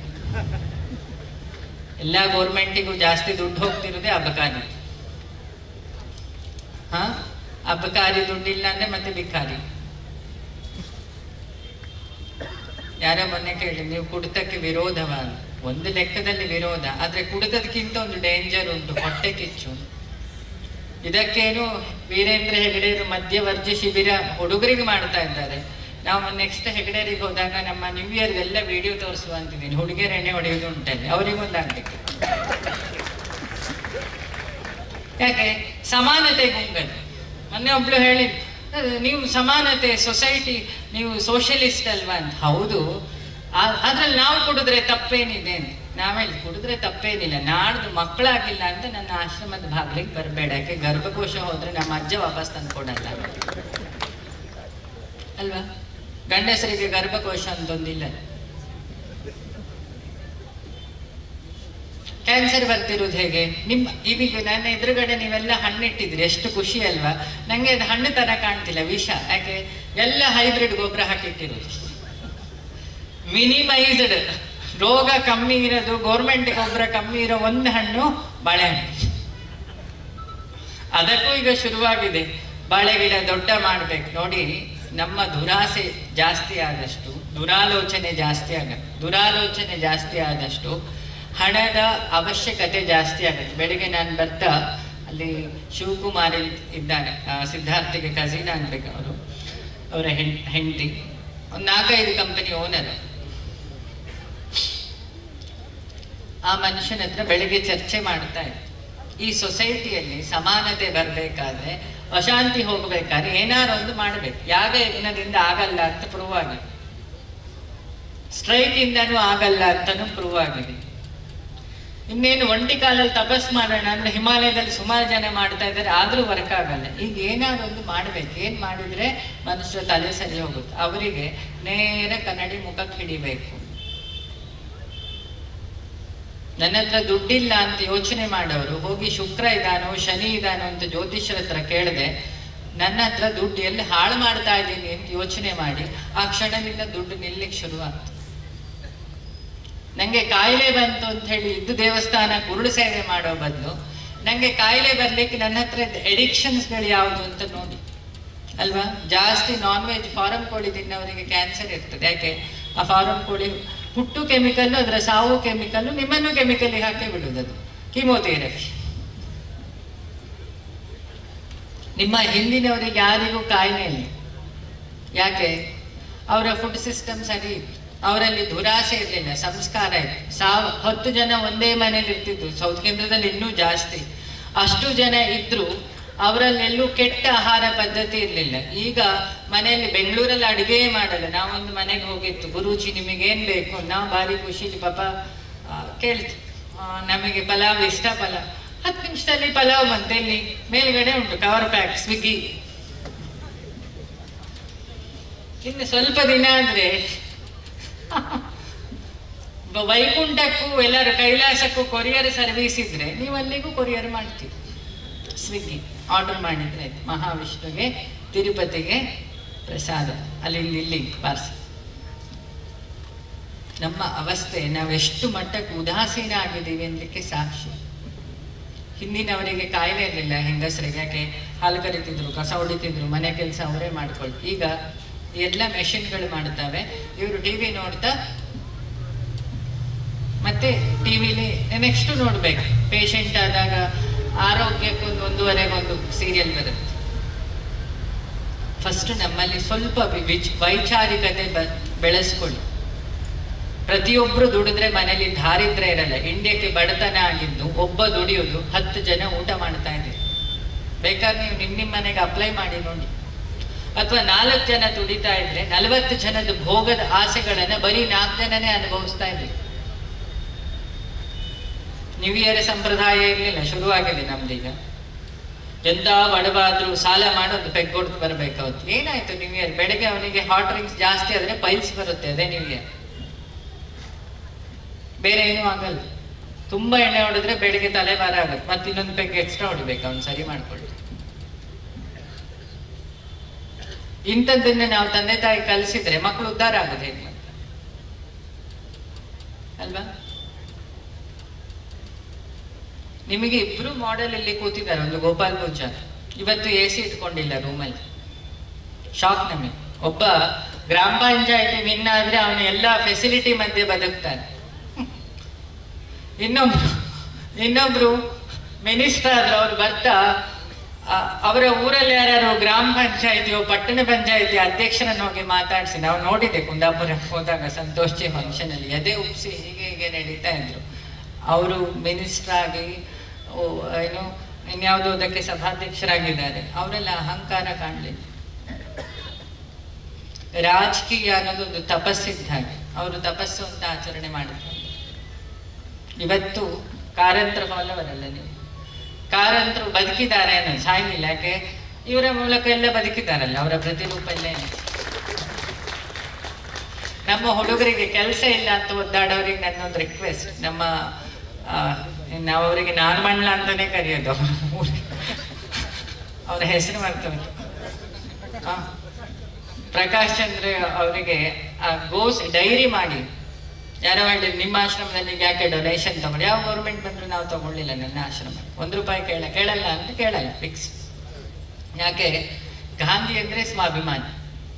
S1: ಎಲ್ಲ ಗೌರ್ಮೆಂಟಿಗೂ ಜಾಸ್ತಿ ದುಡ್ಡು ಹೋಗ್ತಿರೋದೇ ಅಬಕಾರಿ ಹಾ ಅಬಕಾರಿ ದುಡ್ಡಿಲ್ಲ ಅಂದ್ರೆ ಮತ್ತೆ ಬಿಕಾರಿ ಯಾರೋ ಮೊನ್ನೆ ಕೇಳಿ ನೀವು ಕುಡಿತಕ್ಕೆ ವಿರೋಧವ ಅಂತ. ಒಂದು ಲೆಕ್ಕದಲ್ಲಿ ವಿರೋಧ ಆದ್ರೆ ಕುಡಿತದಕ್ಕಿಂತ ಒಂದು ಡೇಂಜರ್ ಉಂಟು ಹೊಟ್ಟೆ ಕಿಚ್ಚು ಇದಕ್ಕೇನು ವೀರೇಂದ್ರ ಹೆಗಡೆಯರು ಮಧ್ಯವರ್ಜಿ ಶಿಬಿರ ಹುಡುಗರಿಗೆ ಮಾಡ್ತಾ ಇದ್ದಾರೆ ನಾವು ನೆಕ್ಸ್ಟ್ ಹೆಗಡೆಯರಿಗೆ ಹೋದಾಗ ನಮ್ಮ ನ್ಯೂ ಇಯರ್ ಎಲ್ಲ ವಿಡಿಯೋ ತೋರಿಸುವ ಅಂತಿದ್ದೀನಿ ಹುಡುಗಿಯರು ಎಣ್ಣೆ ಹೊಡೆಯೋದು ಉಂಟಲ್ಲಿ ಅವರಿಗೊಂದು ಆಗ್ಬೇಕು ಯಾಕೆ ಸಮಾನತೆ ಗುಂಗಲ್ ಮೊನ್ನೆ ಒಬ್ಳು ಹೇಳಿ "ಅಹ್, ನೀವು ಸಮಾನತೆ ಸೊಸೈಟಿ ನೀವು ಸೋಷಿಯಲಿಸ್ಟ್ ಅಲ್ವಾ ಅಂತ ಹೌದು ಆ- ಅದ್ರಲ್ಲಿ ನಾವು ಕುಡಿದ್ರೆ ತಪ್ಪೇನಿದೆ ಅಂತ ನಾವೇಳಿ ಕುಡಿದ್ರೆ ತಪ್ಪೇನಿಲ್ಲ ನಾಡ್ದು ಮಕ್ಕಳಾಗಿಲ್ಲ ಅಂತ ನನ್ನ ಆಶ್ರಮದ ಭಾಗ್ಲಿಗೆ ಬರಬೇಡ ಯಾಕೆ ಗರ್ಭಕೋಶ ಹೋದ್ರೆ ನಮ್ಮ ಅಜ್ಜ ವಾಪಸ್ ತಂದು ಕೊಡಲ್ಲ ಅಲ್ವಾ ಗಂಡಸರಿಗೆ ಗರ್ಭಕೋಶ ಅಂತ ಒಂದಿಲ್ಲ ಕ್ಯಾನ್ಸರ್ ಬರ್ತಿರೋದು ಹೇಗೆ ನಿಮ್ಮ ಇದೀಗ ನನ್ನ ಎದುರುಗಡೆ ನೀವೆಲ್ಲ ಹಣ್ಣಿಟ್ಟಿದ್ರಿ ಎಷ್ಟು ಖುಷಿ ಅಲ್ವಾ ನಂಗೆ ಅದು ಹಣ್ಣು ತರ ಕಾಣ್ತಿಲ್ಲ ವಿಷ ಯಾಕೆ ಎಲ್ಲ ಹೈಬ್ರಿಡ್ ಗೊಬ್ಬರ ಹಾಕಿಟ್ಟಿರೋದು ಮಿನಿಮೈಸ್ಡ್ ರೋಗ ಕಮ್ಮಿ ಇರೋದು ಗೌರ್ಮೆಂಟ್ ಗೊಬ್ಬರ ಕಮ್ಮಿ ಇರೋ ಒಂದು ಹಣ್ಣು ಬಾಳೆಹಣ್ಣು ಅದಕ್ಕೂ ಈಗ ಶುರುವಾಗಿದೆ ಬಾಳೆ ಗಿಡ ದೊಡ್ಡ ಮಾಡ್ಬೇಕು ನೋಡಿ ನಮ್ಮ ದುರಾಸೆ ಜಾಸ್ತಿ ಆದಷ್ಟು ದುರಾಲೋಚನೆ ಜಾಸ್ತಿ ಆಗತ್ತೆ ದುರಾಲೋಚನೆ ಜಾಸ್ತಿ ಆದಷ್ಟು ಹಣದ ಅವಶ್ಯಕತೆ ಜಾಸ್ತಿ ಆಗುತ್ತೆ ಬೆಳಿಗ್ಗೆ ನಾನು ಬರ್ತಾ ಅಲ್ಲಿ ಶಿವಕುಮಾರ್ ಇಲ್- ಇದ್ದಾನೆ ಆ, ಸಿದ್ಧಾರ್ಥಿಗೆ ಕಸಿನ್ ಅನ್ಬೇಕು ಅವರು ಅವರ ಹೆಣ್ ಹೆಂಡತಿ ಒಂದು ನಾಲ್ಕೈದು ಕಂಪನಿ ಓನರ್ ಆ ಮನುಷ್ಯನ ಹತ್ರ ಬೆಳಿಗ್ಗೆ ಚರ್ಚೆ ಮಾಡ್ತಾ ಇದ್ದೆ ಈ ಸೊಸೈಟಿಯಲ್ಲಿ ಸಮಾನತೆ ಬರಬೇಕಾದ್ರೆ ಅಶಾಂತಿ ಹೋಗ್ಬೇಕಾದ್ರೆ ಏನಾರು ಒಂದು ಮಾಡ್ಬೇಕು ಯಾಗ ಯಜ್ಞದಿಂದ ಆಗಲ್ಲ ಅಂತ ಪ್ರೂವ್ ಆಗಿದೆ ಸ್ಟ್ರೈಕ್ ಇಂದನೂ ಆಗಲ್ಲ ಅಂತಾನು ಪ್ರೂವ್ ಆಗಿದೆ ಇನ್ನೇನು ಒಂಟಿ ಕಾಲಲ್ಲಿ ತಪಸ್ ಮಾಡೋಣ ಅಂದ್ರೆ ಹಿಮಾಲಯದಲ್ಲಿ ಸುಮಾರು ಜನ ಮಾಡ್ತಾ ಇದ್ದಾರೆ ಆದ್ರೂ ವರ್ಕ್ ಆಗಲ್ಲ ಈಗ ಏನಾದ್ರು ಒಂದು ಮಾಡ್ಬೇಕು ಏನ್ ಮಾಡಿದ್ರೆ ಮನುಷ್ಯರ ತಲೆ ಸರಿ ಹೋಗುತ್ತೆ ಅವರಿಗೆ ನೇರ ಕನ್ನಡಿ ಮುಖಕ್ಕೆ ಹಿಡಿಬೇಕು ನನ್ನ ಹತ್ರ ದುಡ್ಡಿಲ್ಲ ಅಂತ ಯೋಚನೆ ಮಾಡೋರು ಹೋಗಿ ಶುಕ್ರ ಇದಾನೋ ಶನಿ ಇದಾನೋ ಅಂತ ಜ್ಯೋತಿಷ್ಯರ ಹತ್ರ ಕೇಳದೆ ನನ್ನ ಹತ್ರ ದುಡ್ಡು ಎಲ್ಲಿ ಹಾಳು ಮಾಡ್ತಾ ಇದ್ದೀನಿ ಅಂತ ಯೋಚನೆ ಮಾಡಿ ಆ ಕ್ಷಣದಿಂದ ದುಡ್ಡು ನಿಲ್ಲಿಕ್ಕೆ ಶುರು ಆಗ್ತದೆ ನಂಗೆ ಕಾಯಿಲೆ ಬಂತು ಅಂತ ಹೇಳಿ ಇದ್ದು ದೇವಸ್ಥಾನ ಕುರುಡು ಸೇವೆ ಮಾಡೋ ಬದಲು ನಂಗೆ ಕಾಯಿಲೆ ಬರ್ಲಿಕ್ಕೆ ನನ್ನ ಹತ್ರ ಎಡಿಕ್ಷನ್ಸ್ಗಳು ಯಾವುದು ಅಂತ ನೋಡಿ ಅಲ್ವಾ ಜಾಸ್ತಿ ನಾನ್ ವೆಜ್ ಫಾರಂ ಕೋಳಿ ತಿನ್ನೋರಿಗೆ ಕ್ಯಾನ್ಸರ್ ಇರ್ತದೆ ಯಾಕೆ ಆ ಫಾರಂ ಕೋಳಿ ಹುಟ್ಟು ಕೆಮಿಕಲ್ ಅದರ ಸಾವು ಕೆಮಿಕಲ್ ನಿಮ್ಮನ್ನು ಕೆಮಿಕಲ್ ಹಾಕಿ ಬಿಡುವುದು ಕಿಮೋಥೆರಪಿ ನಿಮ್ಮ ಹಿಂದಿನವರಿಗೆ ಯಾರಿಗೂ ಕಾಯಿಲೆ ಇಲ್ಲ ಯಾಕೆ ಅವರ ಫುಡ್ ಸಿಸ್ಟಮ್ ಸರಿ ಇತ್ತು ಅವರಲ್ಲಿ ದುರಾಸೆ ಇರಲಿಲ್ಲ ಸಂಸ್ಕಾರ ಇತ್ತು ಸಾವ್ ಹತ್ತು ಜನ ಒಂದೇ ಮನೇಲಿ ಇರ್ತಿದ್ರು ಸೌತ್ ಕೇಂದ್ರದಲ್ಲಿ ಇನ್ನೂ ಜಾಸ್ತಿ ಅಷ್ಟು ಜನ ಇದ್ರು ಅವರಲ್ಲೆಲ್ಲೂ ಕೆಟ್ಟ ಆಹಾರ ಪದ್ಧತಿ ಇರಲಿಲ್ಲ ಈಗ ಮನೆಯಲ್ಲಿ ಬೆಂಗಳೂರಲ್ಲಿ ಅಡುಗೆ ಮಾಡಲ್ಲ ನಾವೊಂದು ಮನೆಗೆ ಹೋಗಿತ್ತು ಗುರೂಜಿ ನಿಮಗೇನ್ ಬೇಕು ನಾವು ಭಾರಿ ಖುಷಿಲಿ ಪಾಪ ಆ, ಕೇಳ್ತು ಆ, ನಮಗೆ ಪಲಾವ್ ಇಷ್ಟ ಪಲಾವ್ ಹತ್ತು ನಿಮಿಷದಲ್ಲಿ ಪಲಾವ್ ಬಂತೆ ಇಲ್ಲಿ ಮೇಲ್ಗಡೆ ಉಂಟು ಕವರ್ ಪ್ಯಾಕ್ ಸ್ವಿಗ್ಗಿ ಇನ್ನು ಸ್ವಲ್ಪ ದಿನ ಆದ್ರೆ ಬ- ವೈಕುಂಠಕ್ಕೂ ಎಲ್ಲರೂ ಕೈಲಾಸಕ್ಕೂ ಕೊರಿಯರ್ ಸರ್ವಿಸ್ ಇದ್ರೆ ನೀವು ಅಲ್ಲಿಗೂ ಕೊರಿಯರ್ ಮಾಡ್ತೀವಿ ಸ್ವಿಗ್ಗಿ ಆರ್ಡರ್ ಮಾಡಿದ್ರೆ ಆಯ್ತು. ಮಹಾವಿಷ್ಣುಗೆ ತಿರುಪತಿಗೆ ಪ್ರಸಾದ ಅಲ್ಲಿಂದ ಇಲ್ಲಿ ಪಾರ್ಸಲ್ ನಮ್ಮ ಅವಸ್ಥೆ ನಾವೆಷ್ಟು ಮಟ್ಟಕ್ಕೆ ಉದಾಸೀನ ಆಗಿದ್ದೀವಿ ಅನ್ಲಿಕ್ಕೆ ಸಾಕ್ಷಿ ಹಿಂದಿನವರಿಗೆ ಕಾಯಿಲೆ ಇರಲಿಲ್ಲ ಹೆಂಗಸರಿಗೆ ಯಾಕೆ ಹಾಲು ಕರಿತಿದ್ರು ಕಸ ಹೊಡಿತಿದ್ರು ಮನೆ ಕೆಲಸ ಅವರೇ ಮಾಡ್ಕೊಳ್ತು ಈಗ ಎಲ್ಲ ಮೆಷಿನ್ಗಳು ಮಾಡ್ತವೆ ಇವರು ಟಿವಿ ನೋಡ್ತಾ ಮತ್ತೆ ಟಿವಿಲಿ ನೆಕ್ಸ್ಟ್ ನೋಡ್ಬೇಕು ಪೇಷಂಟ್ ಆದಾಗ ಆರೋಗ್ಯಕ್ಕೊಂದು ಒಂದೂವರೆಗೊಂದು ಸೀರಿಯಲ್ ಬರುತ್ತೆ ಫಸ್ಟ್ ನಮ್ಮಲ್ಲಿ ಸ್ವಲ್ಪ ವಿ- ವಿಚ್- ವೈಚಾರಿಕತೆ ಬ- ಬೆಳೆಸ್ಕೊಳ್ಳಿ ಪ್ರತಿಯೊಬ್ರು ದುಡಿದ್ರೆ ಮನೇಲಿ ದಾರಿದ್ರ್ಯ ಇರಲ್ಲ ಇಂಡಿಯಾಕ್ಕೆ ಬಡತನ ಆಗಿದ್ದು ಒಬ್ಬ ದುಡಿಯೋದು ಹತ್ತು ಜನ ಊಟ ಮಾಡ್ತಾ ಇದ್ದೀರಿ ಬೇಕಾದ್ರೆ ನೀವು ನಿಮ್ ನಿಮ್ ಮನೆಗೆ ಅಪ್ಲೈ ಮಾಡಿ ನೋಡಿ ಅಥವಾ ನಾಲ್ಕು ಜನ ದುಡಿತಾ ಇದ್ರೆ ನಲವತ್ತು ಜನದ ಭೋಗದ ಆಸೆಗಳನ್ನ ಬರೀ ನಾಲ್ಕು ಜನನೇ ಅನುಭವಿಸ್ತಾ ಇದ್ರಿ ನ್ಯೂ ಇಯರ್ ಸಂಪ್ರದಾಯ ಇರಲಿಲ್ಲ ಶುರುವಾಗಿದೆ ನಮ್ದೀಗ ಎಂತ ಬಡವಾದ್ರು ಸಾಲ ಮಾಡೋದು ಪೆಗ್ಗೊಡ್ತು ಬರ್ಬೇಕು ಅವತ್ತು ಏನಾಯ್ತು ನ್ಯೂ ಇಯರ್ ಬೆಳಗ್ಗೆ ಅವನಿಗೆ ಹಾಟ್ ಡ್ರಿಂಕ್ಸ್ ಜಾಸ್ತಿ ಆದ್ರೆ ಪೈಲ್ಸ್ ಬರುತ್ತೆ ಅದೇ ನ್ಯೂ ಇಯರ್ ಬೇರೆ ಏನೂ ಆಗಲ್ಲ ತುಂಬಾ ಎಣ್ಣೆ ಹೊಡೆದ್ರೆ ಬೆಳಿಗ್ಗೆ ತಲೆ ಭಾರ ಆಗುತ್ತೆ ಮತ್ತೆ ಇನ್ನೊಂದು ಪೆಗ್ ಎಕ್ಸ್ಟ್ರಾ ಹೊಡಿಬೇಕು ಅವ್ನು ಸರಿ ಮಾಡ್ಕೊಳ್ಳಿ ಇಂಥದ್ದನ್ನ ನಾವು ತಂದೆ ತಾಯಿ ಕಲಿಸಿದ್ರೆ ಮಕ್ಕಳು ಉದ್ಧಾರ ಆಗುತ್ತೆ ಹೇಗೆ ಮತ್ತೆ ಅಲ್ವಾ ನಿಮಗೆ ಇಬ್ರು ಮಾಡೆಲ್ ಇಲ್ಲಿ ಕೂತಿದ್ದಾರೆ ಒಂದು ಗೋಪಾಲ್ ಪೂಜಾ ಇವತ್ತು ಎ ಸಿ ಇಟ್ಕೊಂಡಿಲ್ಲ ರೂಮಲ್ಲಿ ಶಾಕ್ ನಮಗೆ ಒಬ್ಬ ಗ್ರಾಮ ಪಂಚಾಯತಿ ವಿನ್ ಆದ್ರೆ ಅವನು ಎಲ್ಲ ಫೆಸಿಲಿಟಿ ಮಧ್ಯೆ ಬದುಕ್ತಾನೆ ಇನ್ನೊಬ್ರು ಇನ್ನೊಬ್ರು ಮಿನಿಸ್ಟರ್ ಅವ್ರು ಬರ್ತಾ ಆ, ಅವರ ಊರಲ್ಲಿ ಯಾರು ಗ್ರಾಮ ಪಂಚಾಯತಿಯೋ ಪಟ್ಟಣ ಪಂಚಾಯತಿ ಅಧ್ಯಕ್ಷರನ್ನು ಹೋಗಿ ಮಾತಾಡಿಸಿ ನಾವು ನೋಡಿದೆ ಕುಂದಾಪುರ ಹೋದಾಗ ಸಂತೋಷ್ ಜಿ ಫಂಕ್ಷನ್ ಅಲ್ಲಿ ಎದೆ ಉಪ್ಸಿ ಹೀಗೆ ಹೀಗೆ ನಡೀತಾ ಇದ್ರು ಅವರು ಮಿನಿಸ್ಟರ್ ಆಗಿ ಓ, ಏನು ಇನ್ಯಾವುದೋ ಅದಕ್ಕೆ ಸಭಾಧ್ಯಕ್ಷರಾಗಿದ್ದಾರೆ ಅವರೆಲ್ಲ ಅಹಂಕಾರ ಕಾಣಲಿಲ್ಲ ರಾಜಕೀಯ ಅನ್ನೋದೊಂದು ತಪಸ್ಸಿದ್ದ ಹಾಗೆ ಅವರು ತಪಸ್ಸು ಅಂತ ಆಚರಣೆ ಮಾಡುತ್ತಾರೆ ಇವತ್ತು ಕಾರಂತರ ಫಾಲೋವರಲ್ಲ ನೀವು ಕಾರಂತರು ಬದುಕಿದ್ದಾರೆ ಅನ್ನೋದು ಸಾಯಿಲ್ಲ ಯಾಕೆ ಇವರ ಮೂಲಕ ಎಲ್ಲ ಬದುಕಿದ್ದಾರಲ್ಲ ಅವರ ಪ್ರತಿರೂಪ ಎಲ್ಲ ಇದೆ. ನಮ್ಮ ಹುಡುಗರಿಗೆ ಕೆಲಸ ಇಲ್ಲ ಅಂತ ಒದ್ದಾಡೋರಿಗೆ ನನ್ನೊಂದು ರಿಕ್ವೆಸ್ಟ್ ನಮ್ಮ ಆ, ನಾವು ಅವರಿಗೆ ನಾರ್ಮಣ್ಣ ಅಂತಾನೆ ಕರೆಯೋದು ಅವ್ರ ಊರಿಗೆ. ಅವ್ರ ಹೆಸರು ಮಾಡ್ತವೆ ಪ್ರಕಾಶ್ ಚಂದ್ರ ಅವರಿಗೆ ಆ ಗೋಸ್ ಡೈರಿ ಮಾಡಿ ಯಾರೋ ಹೇಳಿದ್ರು ನಿಮ್ಮ ಆಶ್ರಮದಲ್ಲಿ ಯಾಕೆ ಡೊನೇಷನ್ ತಗೊಂಡು ಯಾವ ಗೌರ್ಮೆಂಟ್ ಬಂದ್ರು ನಾವು ತಗೊಳ್ಳಿಲ್ಲ ನನ್ನ ಆಶ್ರಮ ಒಂದು ರೂಪಾಯಿ ಕೇಳ ಕೇಳಲ್ಲ ಅಂತ ಕೇಳಲ್ಲ ಫಿಕ್ಸ್ ಯಾಕೆ ಗಾಂಧಿ ಅಂದ್ರೆ ಸ್ವಾಭಿಮಾನಿ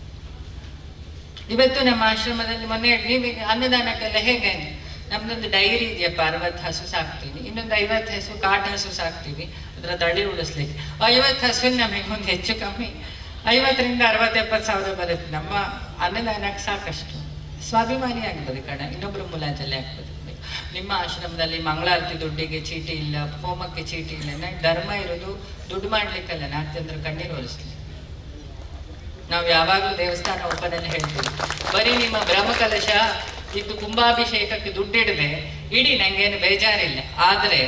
S1: ಇವತ್ತು ನಮ್ಮ ಆಶ್ರಮದಲ್ಲಿ ಮೊನ್ನೆ ನೀವು ಅನ್ನದಾನಕ್ಕೆಲ್ಲ ಹೇಗೆ ನಮ್ದೊಂದು ಡೈರಿ ಇದೆಯಪ್ಪ ಅರವತ್ತು ಹಸು ಸಾಕ್ತೀವಿ ಇನ್ನೊಂದು ಐವತ್ತು ಹಸು ಕಾಟ್ ಹಸು ಸಾಕ್ತೀವಿ ಅದರ ತಳಿ ಉಳಿಸ್ಲಿಕ್ಕೆ ಐವತ್ತು ಹಸು ನಮಗೆ ಒಂದು ಹೆಚ್ಚು ಕಮ್ಮಿ ಐವತ್ತರಿಂದ ಅರವತ್ತು ಎಪ್ಪತ್ತು ಸಾವಿರ ಬರುತ್ತೆ ನಮ್ಮ ಅನ್ನದಾನಕ್ಕೆ ಸಾಕಷ್ಟು ಸ್ವಾಭಿಮಾನಿ ಬದುಕೋಣ ಇನ್ನೊಬ್ರು ಮುಲಾಜಲ್ಲಿ ಯಾಕೆ ಬದುಕಬೇಕು ನಿಮ್ಮ ಆಶ್ರಮದಲ್ಲಿ ಮಂಗಳಾರತಿ ದುಡ್ಡಿಗೆ ಚೀಟಿ ಇಲ್ಲ ಹೋಮಕ್ಕೆ ಚೀಟಿ ಇಲ್ಲ ನಂಗೆ ಧರ್ಮ ಇರೋದು ದುಡ್ಡು ಮಾಡ್ಲಿಕ್ಕಲ್ಲ ನಾಲ್ಕು ಜನರು ಕಣ್ಣೀರು ಒಲಿಸ್ಲಿ ನಾವು ಯಾವಾಗಲೂ ದೇವಸ್ಥಾನ ಓಪನ್ ಅಲ್ಲಿ ಹೇಳ್ತೀವಿ ಬರೀ ನಿಮ್ಮ ಬ್ರಹ್ಮಕಲಶ ಇದು ಕುಂಭಾಭಿಷೇಕಕ್ಕೆ ದುಡ್ಡಿಡದೆ ಇಡಿ ನಂಗೇನು ಬೇಜಾರಿಲ್ಲ ಆದ್ರೆ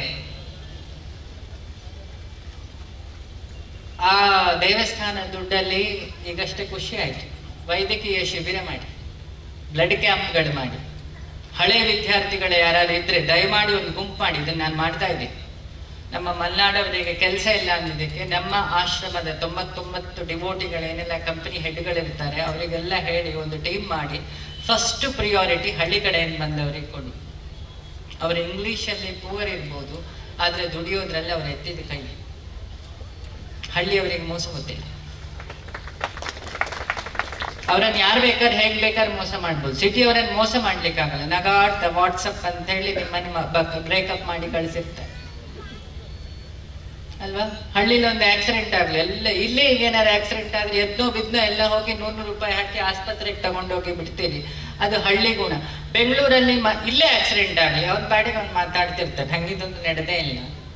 S1: ಆ ದೇವಸ್ಥಾನ ದುಡ್ಡಲ್ಲಿ ಈಗಷ್ಟೇ ಖುಷಿ ಆಯ್ತು ವೈದ್ಯಕೀಯ ಶಿಬಿರ ಮಾಡಿ ಬ್ಲಡ್ ಕ್ಯಾಂಪ್ಗಳು ಮಾಡಿ ಹಳೆ ವಿದ್ಯಾರ್ಥಿಗಳು ಯಾರು ಇದ್ರೆ ದಯಮಾಡಿ ಒಂದು ಗುಂಪು ಮಾಡಿ ಇದನ್ನ ನಾನು ಮಾಡ್ತಾ ಇದ್ದೀನಿ ನಮ್ಮ ಮಲ್ನಾಡವರಿಗೆ ಕೆಲಸ ಇಲ್ಲ ಅನ್ನೋದಕ್ಕೆ ನಮ್ಮ ಆಶ್ರಮದ ತೊಂಬತ್ತೊಂಬತ್ತು ಡಿವೋಟಿಗಳೇನೆಲ್ಲ ಕಂಪನಿ ಹೆಡ್ಗಳಿರ್ತಾರೆ ಅವರಿಗೆಲ್ಲ ಹೇಳಿ ಒಂದು ಟೀಮ್ ಮಾಡಿ ಫಸ್ಟ್ ಪ್ರಿಯಾರಿಟಿ ಹಳ್ಳಿ ಕಡೆಯಿಂದ ಬಂದವರಿಗೆ ಕೊಡಿ ಅವರು ಇಂಗ್ಲಿಷಲ್ಲಿ ಪೂವರ್ ಇರ್ಬೋದು ಆದ್ರೆ ದುಡಿಯೋದ್ರಲ್ಲಿ ಅವ್ರು ಎತ್ತಿದ ಕೈ ಹಳ್ಳಿಯವರಿಗೆ ಮೋಸ ಗೊತ್ತಿಲ್ಲ ಅವ್ರನ್ನ ಯಾರು ಬೇಕಾದ್ರೆ ಹೇಗ್ ಬೇಕಾದ್ರೆ ಮೋಸ ಮಾಡ್ಬೋದು ಸಿಟಿ ಅವರನ್ನ ಮೋಸ ಮಾಡ್ಲಿಕ್ಕಾಗಲ್ಲ ನಗಾಡ್ತ ವಾಟ್ಸಪ್ ಅಂತ ಹೇಳಿ ನಿಮ್ಮನ್ನ ಬ್ರೇಕಪ್ ಮಾಡಿ ಕಳಿಸಿರ್ತಾರೆ ಅಲ್ವಾ ಹಳ್ಳಿಲಿ ಒಂದು ಆಕ್ಸಿಡೆಂಟ್ ಆಗ್ಲಿ ಎಲ್ಲ ಇಲ್ಲೇ ಈಗ ಏನಾರು ಆಕ್ಸಿಡೆಂಟ್ ಆದ್ರೆ ಎದ್ನೋ ಬಿದ್ನೋ ಎಲ್ಲ ಹೋಗಿ ನೂರು ನೂರು ರೂಪಾಯಿ ಹಾಕಿ ಆಸ್ಪತ್ರೆಗೆ ತಗೊಂಡೋಗಿ ಬಿಡ್ತೀರಿ ಅದು ಹಳ್ಳಿ ಗುಣ ಬೆಂಗಳೂರಲ್ಲಿ ಮ ಇಲ್ಲೇ ಆಕ್ಸಿಡೆಂಟ್ ಆಗಲಿ ಅವ್ನ ಪಾಡಿಗೆ ಅವ್ನು ಮಾತಾಡ್ತಿರ್ತಾನೆ ಹಂಗಿದೊಂದು ನಡೆದೇ ಇಲ್ಲ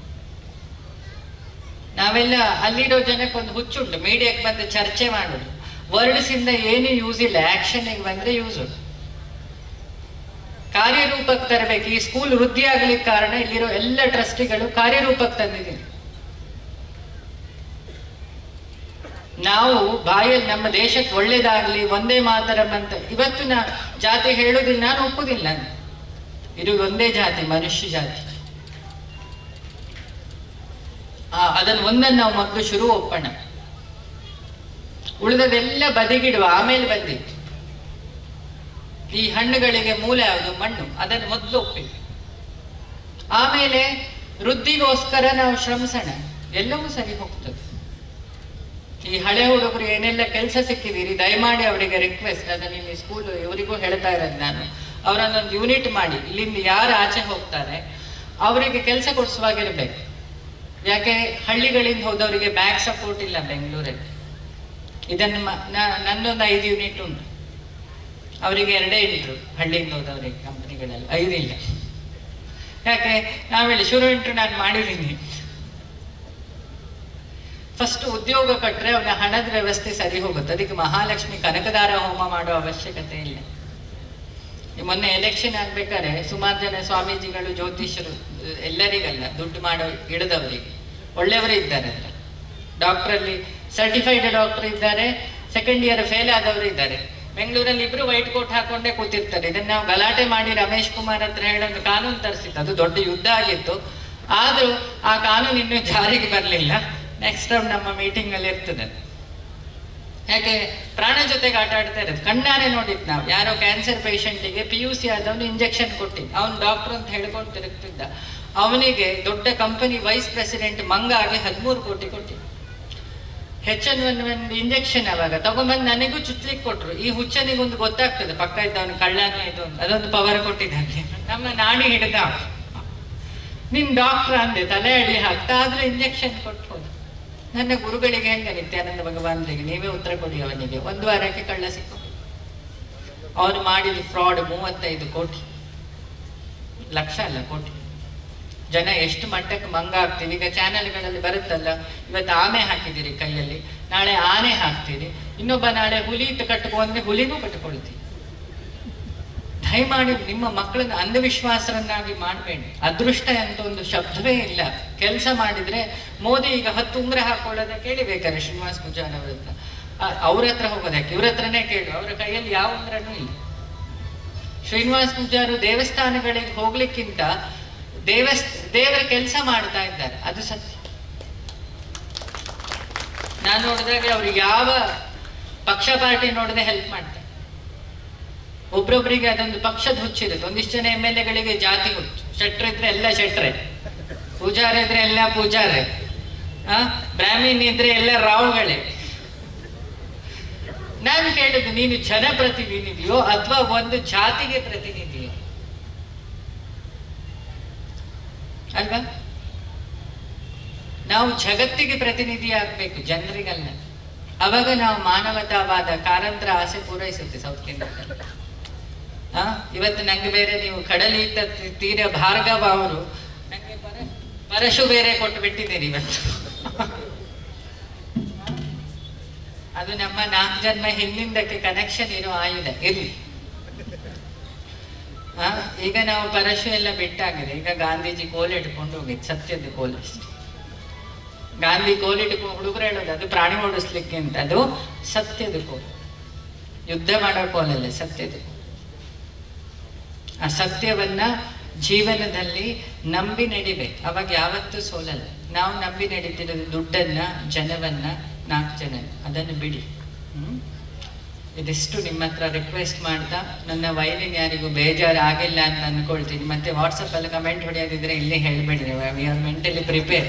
S1: ನಾವೆಲ್ಲ ಅಲ್ಲಿರೋ ಜನಕ್ಕೆ ಒಂದು ಹುಚ್ಚುಂಟು ಮೀಡಿಯಾಕ್ಕೆ ಬಂದು ಚರ್ಚೆ ಮಾಡೋದು ವರ್ಡ್ಸ್ ಇಂದ ಏನು ಯೂಸ್ ಇಲ್ಲ ಆಕ್ಷನ್ ಬಂದ್ರೆ ಯೂಸ್ ಕಾರ್ಯರೂಪಕ್ಕೆ ತರಬೇಕು ಈ ಸ್ಕೂಲ್ ವೃದ್ಧಿ ಆಗ್ಲಿಕ್ಕೆ ಕಾರಣ ಇಲ್ಲಿರೋ ಎಲ್ಲ ಟ್ರಸ್ಟಿಗಳು ಕಾರ್ಯರೂಪಕ್ಕೆ ತಂದಿದ್ದೀನಿ ನಾವು ಬಾಯಲ್ಲಿ ನಮ್ಮ ದೇಶಕ್ಕೆ ಒಳ್ಳೇದಾಗ್ಲಿ ಒಂದೇ ಮಾತರಂ ಅಂತ ಇವತ್ತು ನಾ ಜಾತಿ ಹೇಳುದಿಲ್ಲ ನಾನು ಒಪ್ಪುದಿಲ್ಲ ಇದು ಒಂದೇ ಜಾತಿ ಮನುಷ್ಯ ಜಾತಿ ಆ ಅದನ್ನ ಒಂದನ್ನು ನಾವು ಮೊದಲು ಶುರು ಒಪ್ಪೋಣ ಉಳಿದದೆಲ್ಲ ಬದಿಗಿಡುವ ಆಮೇಲೆ ಬಂದಿತ್ತು ಈ ಹಣ್ಣುಗಳಿಗೆ ಮೂಲ ಯಾವುದು ಮಣ್ಣು ಅದನ್ನು ಮೊದಲು ಒಪ್ಪಿ ಆಮೇಲೆ ವೃದ್ಧಿಗೋಸ್ಕರ ನಾವು ಶ್ರಮಿಸೋಣ ಎಲ್ಲವೂ ಸರಿ ಹೋಗ್ತದೆ ಈ ಹಳೆ ಹುಡುಗರು ಏನೆಲ್ಲ ಕೆಲಸ ಸಿಕ್ಕಿದ್ದೀರಿ ದಯಮಾಡಿ ಅವರಿಗೆ ರಿಕ್ವೆಸ್ಟ್ ಅದನ್ನ ಇಲ್ಲಿ ಸ್ಕೂಲ್ ಇವರಿಗೂ ಹೇಳ್ತಾ ಇರೋದು ನಾನು ಅವರನ್ನೊಂದು ಯೂನಿಟ್ ಮಾಡಿ ಇಲ್ಲಿಂದ ಯಾರು ಆಚೆ ಹೋಗ್ತಾರೆ ಅವರಿಗೆ ಕೆಲಸ ಕೊಡಿಸುವಾಗಿರ್ಬೇಕು ಯಾಕೆ ಹಳ್ಳಿಗಳಿಂದ ಹೋದವರಿಗೆ ಬ್ಯಾಕ್ ಸಪೋರ್ಟ್ ಇಲ್ಲ ಬೆಂಗಳೂರಲ್ಲಿ ಇದನ್ನು ಮ- ನಾ- ನನ್ನೊಂದು ಐದು ಯೂನಿಟ್ ಉಂಟು ಅವರಿಗೆ ಎರಡೇ ಇಂಟ್ರು ಹಳ್ಳಿಯಿಂದ ಹೋದವರಿಗೆ ಕಂಪನಿಗಳಲ್ಲಿ ಐದು ಇಲ್ಲ ಯಾಕೆ ನಾವೇಳಿ ಶುರು ಇಂಟ್ರು ನಾನು ಮಾಡಿದ್ದೀನಿ ಫಸ್ಟ್ ಉದ್ಯೋಗ ಕಟ್ರೆ ಅವನ ಹಣದ ವ್ಯವಸ್ಥೆ ಸರಿ ಹೋಗುತ್ತೆ ಅದಕ್ಕೆ ಮಹಾಲಕ್ಷ್ಮಿ ಕನಕದಾರ ಹೋಮ ಮಾಡೋ ಅವಶ್ಯಕತೆ ಇಲ್ಲ ಈ ಮೊನ್ನೆ ಎಲೆಕ್ಷನ್ ಆಗ್ಬೇಕಾದ್ರೆ ಸುಮಾರು ಜನ ಸ್ವಾಮೀಜಿಗಳು ಜ್ಯೋತಿಷರು ಎಲ್ಲರಿಗಲ್ಲ ದುಡ್ಡು ಮಾಡೋ ಹಿಡಿದವರಿಗೆ ಒಳ್ಳೆಯವರೇ ಇದ್ದಾರೆ ಅದ್ರ ಡಾಕ್ಟ್ರಲ್ಲಿ ಸರ್ಟಿಫೈಡ್ ಡಾಕ್ಟರ್ ಇದ್ದಾರೆ ಸೆಕೆಂಡ್ ಇಯರ್ ಫೇಲ್ ಆದವರು ಇದ್ದಾರೆ ಬೆಂಗಳೂರಲ್ಲಿ ಇಬ್ರು ವೈಟ್ ಕೋಟ್ ಹಾಕೊಂಡೇ ಕೂತಿರ್ತಾರೆ ಇದನ್ನ ನಾವು ಗಲಾಟೆ ಮಾಡಿ ರಮೇಶ್ ಕುಮಾರ್ ಹತ್ರ ಹೇಳೊಂದು ಕಾನೂನು ತರಿಸಿತ್ತು ಅದು ದೊಡ್ಡ ಯುದ್ಧ ಆಗಿತ್ತು ಆದ್ರೂ ಆ ಕಾನೂನು ಇನ್ನೂ ಜಾರಿಗೆ ಬರಲಿಲ್ಲ ನೆಕ್ಸ್ಟ್ ಟೈಮ್ ನಮ್ಮ ಮೀಟಿಂಗ್ ಅಲ್ಲಿ ಇರ್ತದೆ ಯಾಕೆ ಪ್ರಾಣ ಜೊತೆಗೆ ಆಟ ಆಡ್ತಾ ಇರೋದು ಕಣ್ಣಾರೆ ನೋಡಿದ್ ನಾವು ಯಾರೋ ಕ್ಯಾನ್ಸರ್ ಪೇಷಂಟಿಗೆ ಪಿ ಯು ಸಿ ಆದವನು ಇಂಜೆಕ್ಷನ್ ಕೊಟ್ಟಿದ್ದ ಅವನು ಡಾಕ್ಟರ್ ಅಂತ ಹೇಳ್ಕೊಂಡು ತಿರುಗ್ತಿದ್ದ ಅವನಿಗೆ ದೊಡ್ಡ ಕಂಪನಿ ವೈಸ್ ಪ್ರೆಸಿಡೆಂಟ್ ಮಂಗ ಆಗಿ ಹದಿಮೂರು ಕೋಟಿ ಕೊಟ್ಟಿದ್ದ ಹೆಚ್ ಎನ್ ಒನ್ ಒಂದು ಇಂಜೆಕ್ಷನ್ ಅವಾಗ ತಗೊಂಬಂದು ನನಗೂ ಚುಚ್ಲಿಕ್ಕೆ ಕೊಟ್ರು ಈ ಹುಚ್ಚನಿಗೊಂದು ಗೊತ್ತಾಗ್ತದೆ ಪಕ್ಕ ಇದ್ದವನು ಕಳ್ಳನೋ ಇದು ಅಂತ. ಅದೊಂದು ಪವರ್ ಕೊಟ್ಟಿದ್ದಾನೆ ನಮ್ಮ ನಾಡಿ ಹಿಡಿದ ನಿನ್ ಡಾಕ್ಟರ್ ಅಂದೆ ತಲೆ ಅಡಿ ಹಾಕ್ತಾ ಆದ್ರೆ ಇಂಜೆಕ್ಷನ್ ಕೊಟ್ಟು ಹೋದ ನನ್ನ ಗುರುಗಳಿಗೆ ಹೆಂಗ ನಿತ್ಯಾನಂದ ಭಗವಾನ್ರಿಗೆ ನೀವೇ ಉತ್ತರ ಕೊಡಿ ಅವನಿಗೆ ಒಂದು ವಾರಕ್ಕೆ ಕಳ್ಳ ಸಿಕ್ಕ ಅವನು ಮಾಡಿದ ಫ್ರಾಡ್ ಮೂವತ್ತೈದು ಕೋಟಿ ಲಕ್ಷ ಅಲ್ಲ ಕೋಟಿ ಜನ ಎಷ್ಟು ಮಟ್ಟಕ್ಕೆ ಮಂಗ ಆಗ್ತೀವಿ ಈಗ ಚಾನೆಲ್ಗಳಲ್ಲಿ ಬರುತ್ತಲ್ಲ ಇವತ್ತು ಆಮೆ ಹಾಕಿದ್ದೀರಿ ಕೈಯಲ್ಲಿ ನಾಳೆ ಆನೆ ಹಾಕ್ತೀರಿ ಇನ್ನೊಬ್ಬ ನಾಳೆ ಹುಲಿ ಇಟ್ಟು ಕಟ್ಕೊ ಅಂದ್ರೆ ಹುಲಿನೂ ಕಟ್ಕೊಳ್ತೀವಿ ದಯಮಾಡಿ ನಿಮ್ಮ ಮಕ್ಕಳನ್ನ ಅಂಧವಿಶ್ವಾಸರನ್ನಾಗಿ ಮಾಡಬೇಡಿ ಅದೃಷ್ಟ ಅಂತ ಒಂದು ಶಬ್ದವೇ ಇಲ್ಲ ಕೆಲಸ ಮಾಡಿದ್ರೆ ಮೋದಿ ಈಗ ಹತ್ತು ಉಂಗ್ರ ಹಾಕೊಳ್ಳೋದ ಕೇಳಿಬೇಕಾರೆ ಶ್ರೀನಿವಾಸ್ ಪೂಜಾರ್ ಅವ್ರ ಹತ್ರ ಅವ್ರ ಹತ್ರ ಹೋಗೋದಕ್ಕೆ ಇವ್ರ ಹತ್ರನೇ ಕೇಳು ಅವರ ಕೈಯಲ್ಲಿ ಯಾವ ಉಂಗ್ರನೂ ಇಲ್ಲ ಶ್ರೀನಿವಾಸ್ ಪೂಜಾರು ದೇವಸ್ಥಾನಗಳಿಗೆ ಹೋಗ್ಲಿಕ್ಕಿಂತ ದೇವಸ್ ದೇವರ ಕೆಲಸ ಮಾಡ್ತಾ ಇದ್ದಾರೆ ಅದು ಸತ್ಯ ನಾನು ನೋಡಿದಾಗ ಅವ್ರಿಗೆ ಯಾವ ಪಕ್ಷ ಪಾರ್ಟಿ ನೋಡದೆ ಹೆಲ್ಪ್ ಮಾಡ್ತಾರೆ ಒಬ್ರೊಬ್ರಿಗೆ ಅದೊಂದು ಪಕ್ಷದ ಹುಚ್ಚಿರುತ್ತೆ ಒಂದಿಷ್ಟು ಜನ ಎಮ್ ಎಲ್ ಎಗಳಿಗೆ ಜಾತಿ ಹುಚ್ಚು ಶೆಟ್ರ್ ಇದ್ರೆ ಎಲ್ಲ ಶೆಟ್ರೆ ಪೂಜಾರಿ ಇದ್ರೆ ಎಲ್ಲ ಪೂಜಾರೆ ಆ ಬ್ರಾಹ್ಮೀನ್ ಇದ್ರೆ ಎಲ್ಲ ರಾವುಗಳೇ ನಾನು ಕೇಳುದು ನೀನು ಜನಪ್ರತಿನಿಧಿಯೋ ಅಥವಾ ಒಂದು ಜಾತಿಗೆ ಪ್ರತಿನಿಧಿಯೋ ಅಲ್ವಾ ನಾವು ಜಗತ್ತಿಗೆ ಪ್ರತಿನಿಧಿ ಆಗ್ಬೇಕು ಜನರಿಗಲ್ಲ ಅವಾಗ ನಾವು ಮಾನವತಾವಾದ ಕಾರಂತರ ಆಸೆ ಪೂರೈಸುತ್ತೆ ಸೌತ್ ಕೇಂದ್ರದಲ್ಲಿ ಆ ಇವತ್ತು ನಂಗೆ ಬೇರೆ ನೀವು ಕಡಲಿ ತ- ತೀರ ಭಾರ್ಗವ ಅವರು ನಂಗೆ ಪರ- ಪರಶು ಬೇರೆ ಕೊಟ್ಟು ಬಿಟ್ಟಿದ್ದೀರಿ ಇವತ್ತು ಅದು ನಮ್ಮ ನಾಲ್ಕು ಜನ್ಮ ಹಿಂದಿಂದಕ್ಕೆ ಕನೆಕ್ಷನ್ ಇರೋ ಆಯುಧ ಇರ್ಲಿ ಆ ಈಗ ನಾವು ಪರಶು ಎಲ್ಲ ಬಿಟ್ಟಾಗಿದೆ ಈಗ ಗಾಂಧೀಜಿ ಕೋಲ್ ಇಟ್ಕೊಂಡು ಹೋಗಿದ್ದು ಸತ್ಯದ ಕೋಲ್ ಅಷ್ಟೇ ಗಾಂಧಿ ಕೋಲ್ ಇಟ್ಕೊಂಡು ಹುಡುಗರು ಹೇಳೋದು ಅದು ಪ್ರಾಣಿ ಓಡಿಸ್ಲಿಕ್ಕೆ ಅಂತ ಅದು ಸತ್ಯದ ಕೋಲ್ ಯುದ್ಧ ಮಾಡೋ ಕೋಲಲ್ಲ ಸತ್ಯದ ಕೋಲ್ ಆ ಸತ್ಯವನ್ನ ಜೀವನದಲ್ಲಿ ನಂಬಿ ನಡಿಬೇಕು ಅವಾಗ ಯಾವತ್ತೂ ಸೋಲಲ್ಲ ನಾವು ನಂಬಿ ನಡೀತಿರೋದು ದುಡ್ಡನ್ನ ಜನವನ್ನ ನಾಲ್ಕು ಜನ ಅದನ್ನು ಬಿಡಿ ಹ್ಮ್? ಇದಿಷ್ಟು ನಿಮ್ಮ ಹತ್ರ ರಿಕ್ವೆಸ್ಟ್ ಮಾಡ್ತಾ ನನ್ನ ವೈಲಿನ್ ಯಾರಿಗೂ ಬೇಜಾರು ಆಗಿಲ್ಲ ಅಂತ ಅನ್ಕೊಳ್ತೀನಿ ಮತ್ತೆ ವಾಟ್ಸಪ್ ಅಲ್ಲಿ ಕಮೆಂಟ್ ಹೊಡೆಯೋದಿದ್ರೆ ಇಲ್ಲಿ ಹೇಳ್ಬೇಡಿ ವಿ ಆರ್ ಮೆಂಟಲಿ ಪ್ರಿಪೇರ್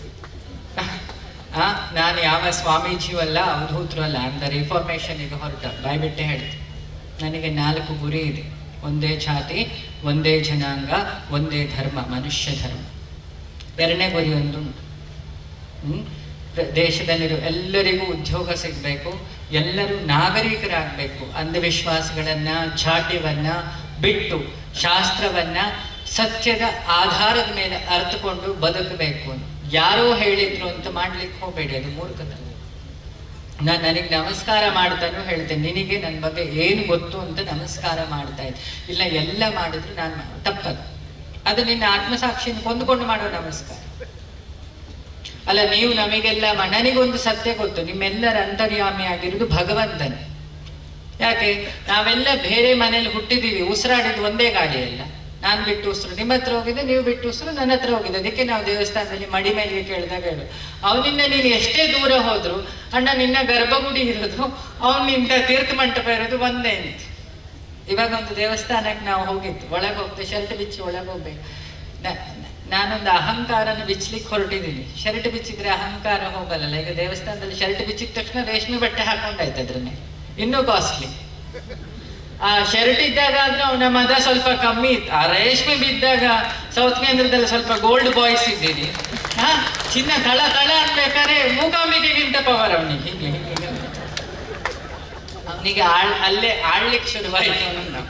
S1: ಆ ನಾನು ಯಾವ ಸ್ವಾಮೀಜಿಯೂ ಅಲ್ಲ ಅವಧೂತರು ಅಲ್ಲ ಅಂತ ರಿಫಾರ್ಮೇಶನ್ ಈಗ ಹೊರಟ ಬಾಯ್ಬಿಟ್ಟೆ ಹೇಳ್ತೀನಿ ನನಗೆ ನಾಲ್ಕು ಗುರಿ ಇದೆ ಒಂದೇ ಜಾತಿ ಒಂದೇ ಜನಾಂಗ ಒಂದೇ ಧರ್ಮ ಮನುಷ್ಯ ಧರ್ಮ ಎರಡನೇ ಗುರಿ ಒಂದುಂಟು ಹ್ಮ್? ಪ್ರ- ದೇಶದಲ್ಲಿರೋ ಎಲ್ಲರಿಗೂ ಉದ್ಯೋಗ ಸಿಗಬೇಕು ಎಲ್ಲರೂ ನಾಗರಿಕರಾಗಬೇಕು ಅಂಧವಿಶ್ವಾಸಗಳನ್ನ ಚಾಟ್ಯವನ್ನ ಬಿಟ್ಟು ಶಾಸ್ತ್ರವನ್ನ ಸತ್ಯದ ಆಧಾರದ ಮೇಲೆ ಅರ್ಥಕೊಂಡು ಬದುಕಬೇಕು ಅಂತ ಯಾರೋ ಹೇಳಿದ್ರು ಅಂತ ಮಾಡ್ಲಿಕ್ಕೆ ಹೋಗಬೇಡಿ ಅದು ಮೂರ್ಖತನ ನಾನು ನನಗೆ ನಮಸ್ಕಾರ ಮಾಡ್ತಾನು ಹೇಳ್ತೇನೆ ನಿನಗೆ ನನ್ನ ಬಗ್ಗೆ ಏನು ಗೊತ್ತು ಅಂತ ನಮಸ್ಕಾರ ಮಾಡ್ತಾ ಇದ್ದೆ ಇಲ್ಲ ಎಲ್ಲ ಮಾಡಿದ್ರು ನಾನು ತಪ್ಪದು ಅದು ನಿನ್ನ ಆತ್ಮಸಾಕ್ಷಿನ ಕೊಂದುಕೊಂಡು ಮಾಡೋ ನಮಸ್ಕಾರ ಅಲ್ಲ ನೀವು ನಮಗೆಲ್ಲ ಮ- ನನಗೊಂದು ಸತ್ಯ ಗೊತ್ತು ನಿಮ್ಮೆಲ್ಲರ ಅಂತರ್ಯಾಮಿ ಆಗಿರುವುದು ಭಗವಂತನೇ ಯಾಕೆ ನಾವೆಲ್ಲ ಬೇರೆ ಮನೇಲಿ ಹುಟ್ಟಿದೀವಿ ಉಸಿರಾಡಿದ್ದು ಒಂದೇ ಗಾಳಿಯಲ್ಲ ನಾನು ಬಿಟ್ಟು ಉಸಿರು ನಿಮ್ಮ ಹತ್ರ ಹೋಗಿದ್ದೆ ನೀವು ಬಿಟ್ಟು ಉಸಿರು ನನ್ನ ಹತ್ರ ಹೋಗಿದ್ದೆ ಅದಕ್ಕೆ ನಾವು ದೇವಸ್ಥಾನದಲ್ಲಿ ಮಡಿ ಮೇಲಿಗೆ ಕೇಳಿದಾಗ ಹೇಳು ಅವನಿಂದ ನೀನು ಎಷ್ಟೇ ದೂರ ಹೋದ್ರು ಅಣ್ಣ ನಿನ್ನ ಗರ್ಭಗುಡಿ ಇರೋದು ಅವನಿಂದ ತೀರ್ಥ ಮಂಟಪ ಇರೋದು ಒಂದೇ ಅಂತ ಇವಾಗ ಒಂದು ದೇವಸ್ಥಾನಕ್ಕೆ ನಾವು ಹೋಗಿದ್ದು ಒಳಗೆ ಹೋಗ್ತೇವೆ ಶರ್ಟ್ ಬಿಚ್ಚಿ ಒಳಗೆ ಹೋಗ್ಬೇಕು ನ- ನ- ನಾನೊಂದು ಅಹಂಕಾರನ ಬಿಚ್ಚಲಿಕ್ಕೆ ಹೊರಟಿದ್ದೀನಿ ಶರ್ಟ್ ಬಿಚ್ಚಿದ್ರೆ ಅಹಂಕಾರ ಹೋಗಲ್ಲ ಈಗ ದೇವಸ್ಥಾನದಲ್ಲಿ ಶರ್ಟ್ ಬಿಚ್ಚಿದ ತಕ್ಷಣ ರೇಷ್ಮೆ ಬಟ್ಟೆ ಹಾಕೊಂಡಾಯ್ತು ಅದ್ರ ಮೇಲೆ ಇನ್ನೂ ಕಾಸ್ಟ್ಲಿ ಆ ಶರ್ಟ್ ಇದ್ದಾಗ ಆದ್ರೆ ಅವನ ಮದ ಸ್ವಲ್ಪ ಕಮ್ಮಿ ಇತ್ತು ಆ ರೇಷ್ಮೆ ಬಿದ್ದಾಗ ಸೌತ್ ಕೇಂದ್ರದಲ್ಲಿ ಸ್ವಲ್ಪ ಗೋಲ್ಡ್ ಬಾಯ್ಸ್ ಇದ್ದೀರಿ ಹಾ ಚಿನ್ನ ತಳ ತಳ ಅನ್ಬೇಕಾದ್ರೆ ಮೂಕಾಂಬಿಕೆಗಿಂತ ಪವರ್ ಅವನಿಗೆ ಹೀಗೆ ಹೀಗೆ ಅವನಿಗೆ ಆಳ್ ಅಲ್ಲೇ ಆಳ್ಲಿಕ್ಕೆ ಶುರುವಾಯಿತು ಅವನನ್ನ ನಾವು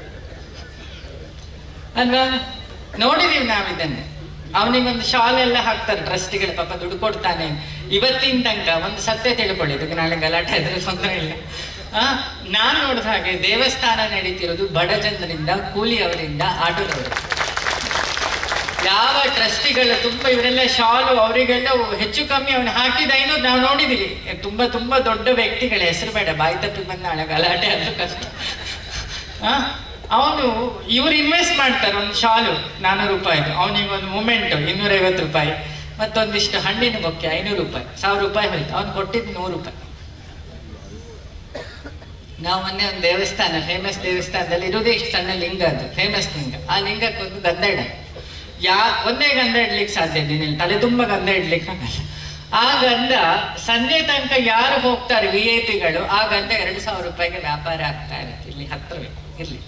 S1: ಅಲ್ವಾ ನೋಡಿದೀವಿ ನಾವು ಇದನ್ನ ಅವನಿಗೊಂದು ಶಾಲ್ ಎಲ್ಲ ಹಾಕ್ತಾರೆ ಟ್ರಸ್ಟಿಗಳು ಪಾಪ ದುಡ್ಡು ಕೊಡ್ತಾನೆ ಇವತ್ತಿನ ತನಕ ಒಂದು ಸತ್ಯ ತಿಳ್ಕೊಳ್ಳಿ ಇದಕ್ಕೆ ನಾಳೆ ಗಲಾಟೆ ಇದ್ರೆ ತೊಂದರೆ ಇಲ್ಲ ಆ ನಾನ್ ನೋಡಿದ ಹಾಗೆ ದೇವಸ್ಥಾನ ನಡೀತಿರೋದು ಬಡ ಜನರಿಂದ ಕೂಲಿಯವರಿಂದ ಆಟೋದವರು ಯಾವ ಟ್ರಸ್ಟಿಗಳು ತುಂಬಾ ಇವರೆಲ್ಲ ಶಾಲು ಅವರಿಗೆಲ್ಲ ಹೆಚ್ಚು ಕಮ್ಮಿ ಅವನು ಹಾಕಿದ ಏನೋ ನಾವು ನೋಡಿದೀವಿ ತುಂಬಾ ತುಂಬಾ ದೊಡ್ಡ ವ್ಯಕ್ತಿಗಳ ಹೆಸರು ಬೇಡ ಬಾಯಿ ತಪ್ಪಿ ಬಂದ ನಾಳೆ ಗಲಾಟೆ ಅದು ಕಷ್ಟ ಆ ಅವನು ಇವ್ರು ಇನ್ವೆಸ್ಟ್ ಮಾಡ್ತಾರೆ ಒಂದು ಶಾಲು ನಾನ್ನೂರು ರೂಪಾಯಿದು ಅವನಿಗೆ ಒಂದು ಮೂಮೆಂಟ್ ಇನ್ನೂರೈವತ್ತು ರೂಪಾಯಿ ಮತ್ತೊಂದಿಷ್ಟು ಹಣ್ಣಿನ ಬೊಕ್ಕೆ ಐನೂರು ರೂಪಾಯಿ ಸಾವಿರ ರೂಪಾಯಿ ಹೋಯ್ತು ಅವ್ನು ಕೊಟ್ಟಿದ್ದು ನೂರು ರೂಪಾಯಿ ನಾವು ಮೊನ್ನೆ ಒಂದು ದೇವಸ್ಥಾನ ಫೇಮಸ್ ದೇವಸ್ಥಾನದಲ್ಲಿ ಇರೋದೇ ಇಷ್ಟು ಸಣ್ಣ ಲಿಂಗ ಅದು ಫೇಮಸ್ ಲಿಂಗ ಆ ಲಿಂಗಕ್ಕೆ ಒಂದು ಗಂಧ ಇಡ ಯಾ ಒಂದೇ ಗಂಧ ಇಡ್ಲಿಕ್ಕೆ ಸಾಧ್ಯ ಇದೆ ಇಲ್ಲಿ ತಲೆ ತುಂಬ ಗಂಧ ಇಡ್ಲಿಕ್ಕೆ ಆಗಲ್ಲ ಆ ಗಂಧ ಸಂಜೆ ತನಕ ಯಾರು ಹೋಗ್ತಾರೆ ವಿ ಐ ಪಿಗಳು ಆ ಗಂಧ ಎರಡು ಸಾವಿರ ರೂಪಾಯಿಗೆ ವ್ಯಾಪಾರ ಆಗ್ತಾ ಇರುತ್ತೆ ಇಲ್ಲಿ ಹತ್ರವೇ ಇರ್ಲಿ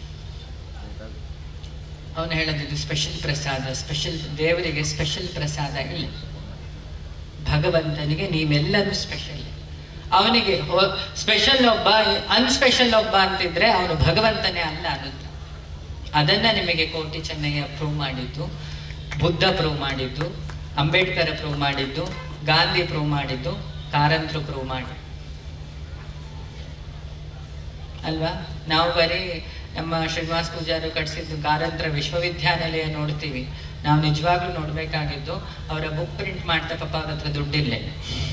S1: ಅವನು ಹೇಳೋದು ಇದು ಸ್ಪೆಷಲ್ ಪ್ರಸಾದ ಸ್ಪೆಷಲ್ ದೇವರಿಗೆ ಸ್ಪೆಷಲ್ ಪ್ರಸಾದ ಇಲ್ಲ ಭಗವಂತನಿಗೆ ನೀವೆಲ್ಲರೂ ಸ್ಪೆಷಲ್ ಅವನಿಗೆ ಸ್ಪೆಷಲ್ ಒಬ್ಬ ಅನ್ಸ್ಪೆಷಲ್ ಒಬ್ಬ ಅಂತಿದ್ರೆ ಅವನು ಭಗವಂತನೇ ಅಲ್ಲ ಅನ್ನೋದು ಅದನ್ನ ನಿಮಗೆ ಕೋಟಿ ಚೆನ್ನಯ್ಯ ಪ್ರೂವ್ ಮಾಡಿದ್ದು ಬುದ್ಧ ಪ್ರೂವ್ ಮಾಡಿದ್ದು ಅಂಬೇಡ್ಕರ್ ಪ್ರೂವ್ ಮಾಡಿದ್ದು ಗಾಂಧಿ ಪ್ರೂವ್ ಮಾಡಿದ್ದು ಕಾರಂತರು ಪ್ರೂವ್ ಮಾಡಿ ಅಲ್ವಾ ನಾವು ಬರೀ ನಮ್ಮ ಶ್ರೀನಿವಾಸ ಪೂಜಾರು ಕಟ್ಸಿದ್ದು ಕಾರಂತರ ವಿಶ್ವವಿದ್ಯಾನಿಲಯ ನೋಡ್ತೀವಿ ನಾವು ನಿಜವಾಗ್ಲೂ ನೋಡ್ಬೇಕಾಗಿದ್ದು ಅವರ ಬುಕ್ ಪ್ರಿಂಟ್ ಮಾಡ್ತಾ ಪಾಪ ಅವ್ರ ಹತ್ರ ದುಡ್ಡಿರ್ಲಿಲ್ಲ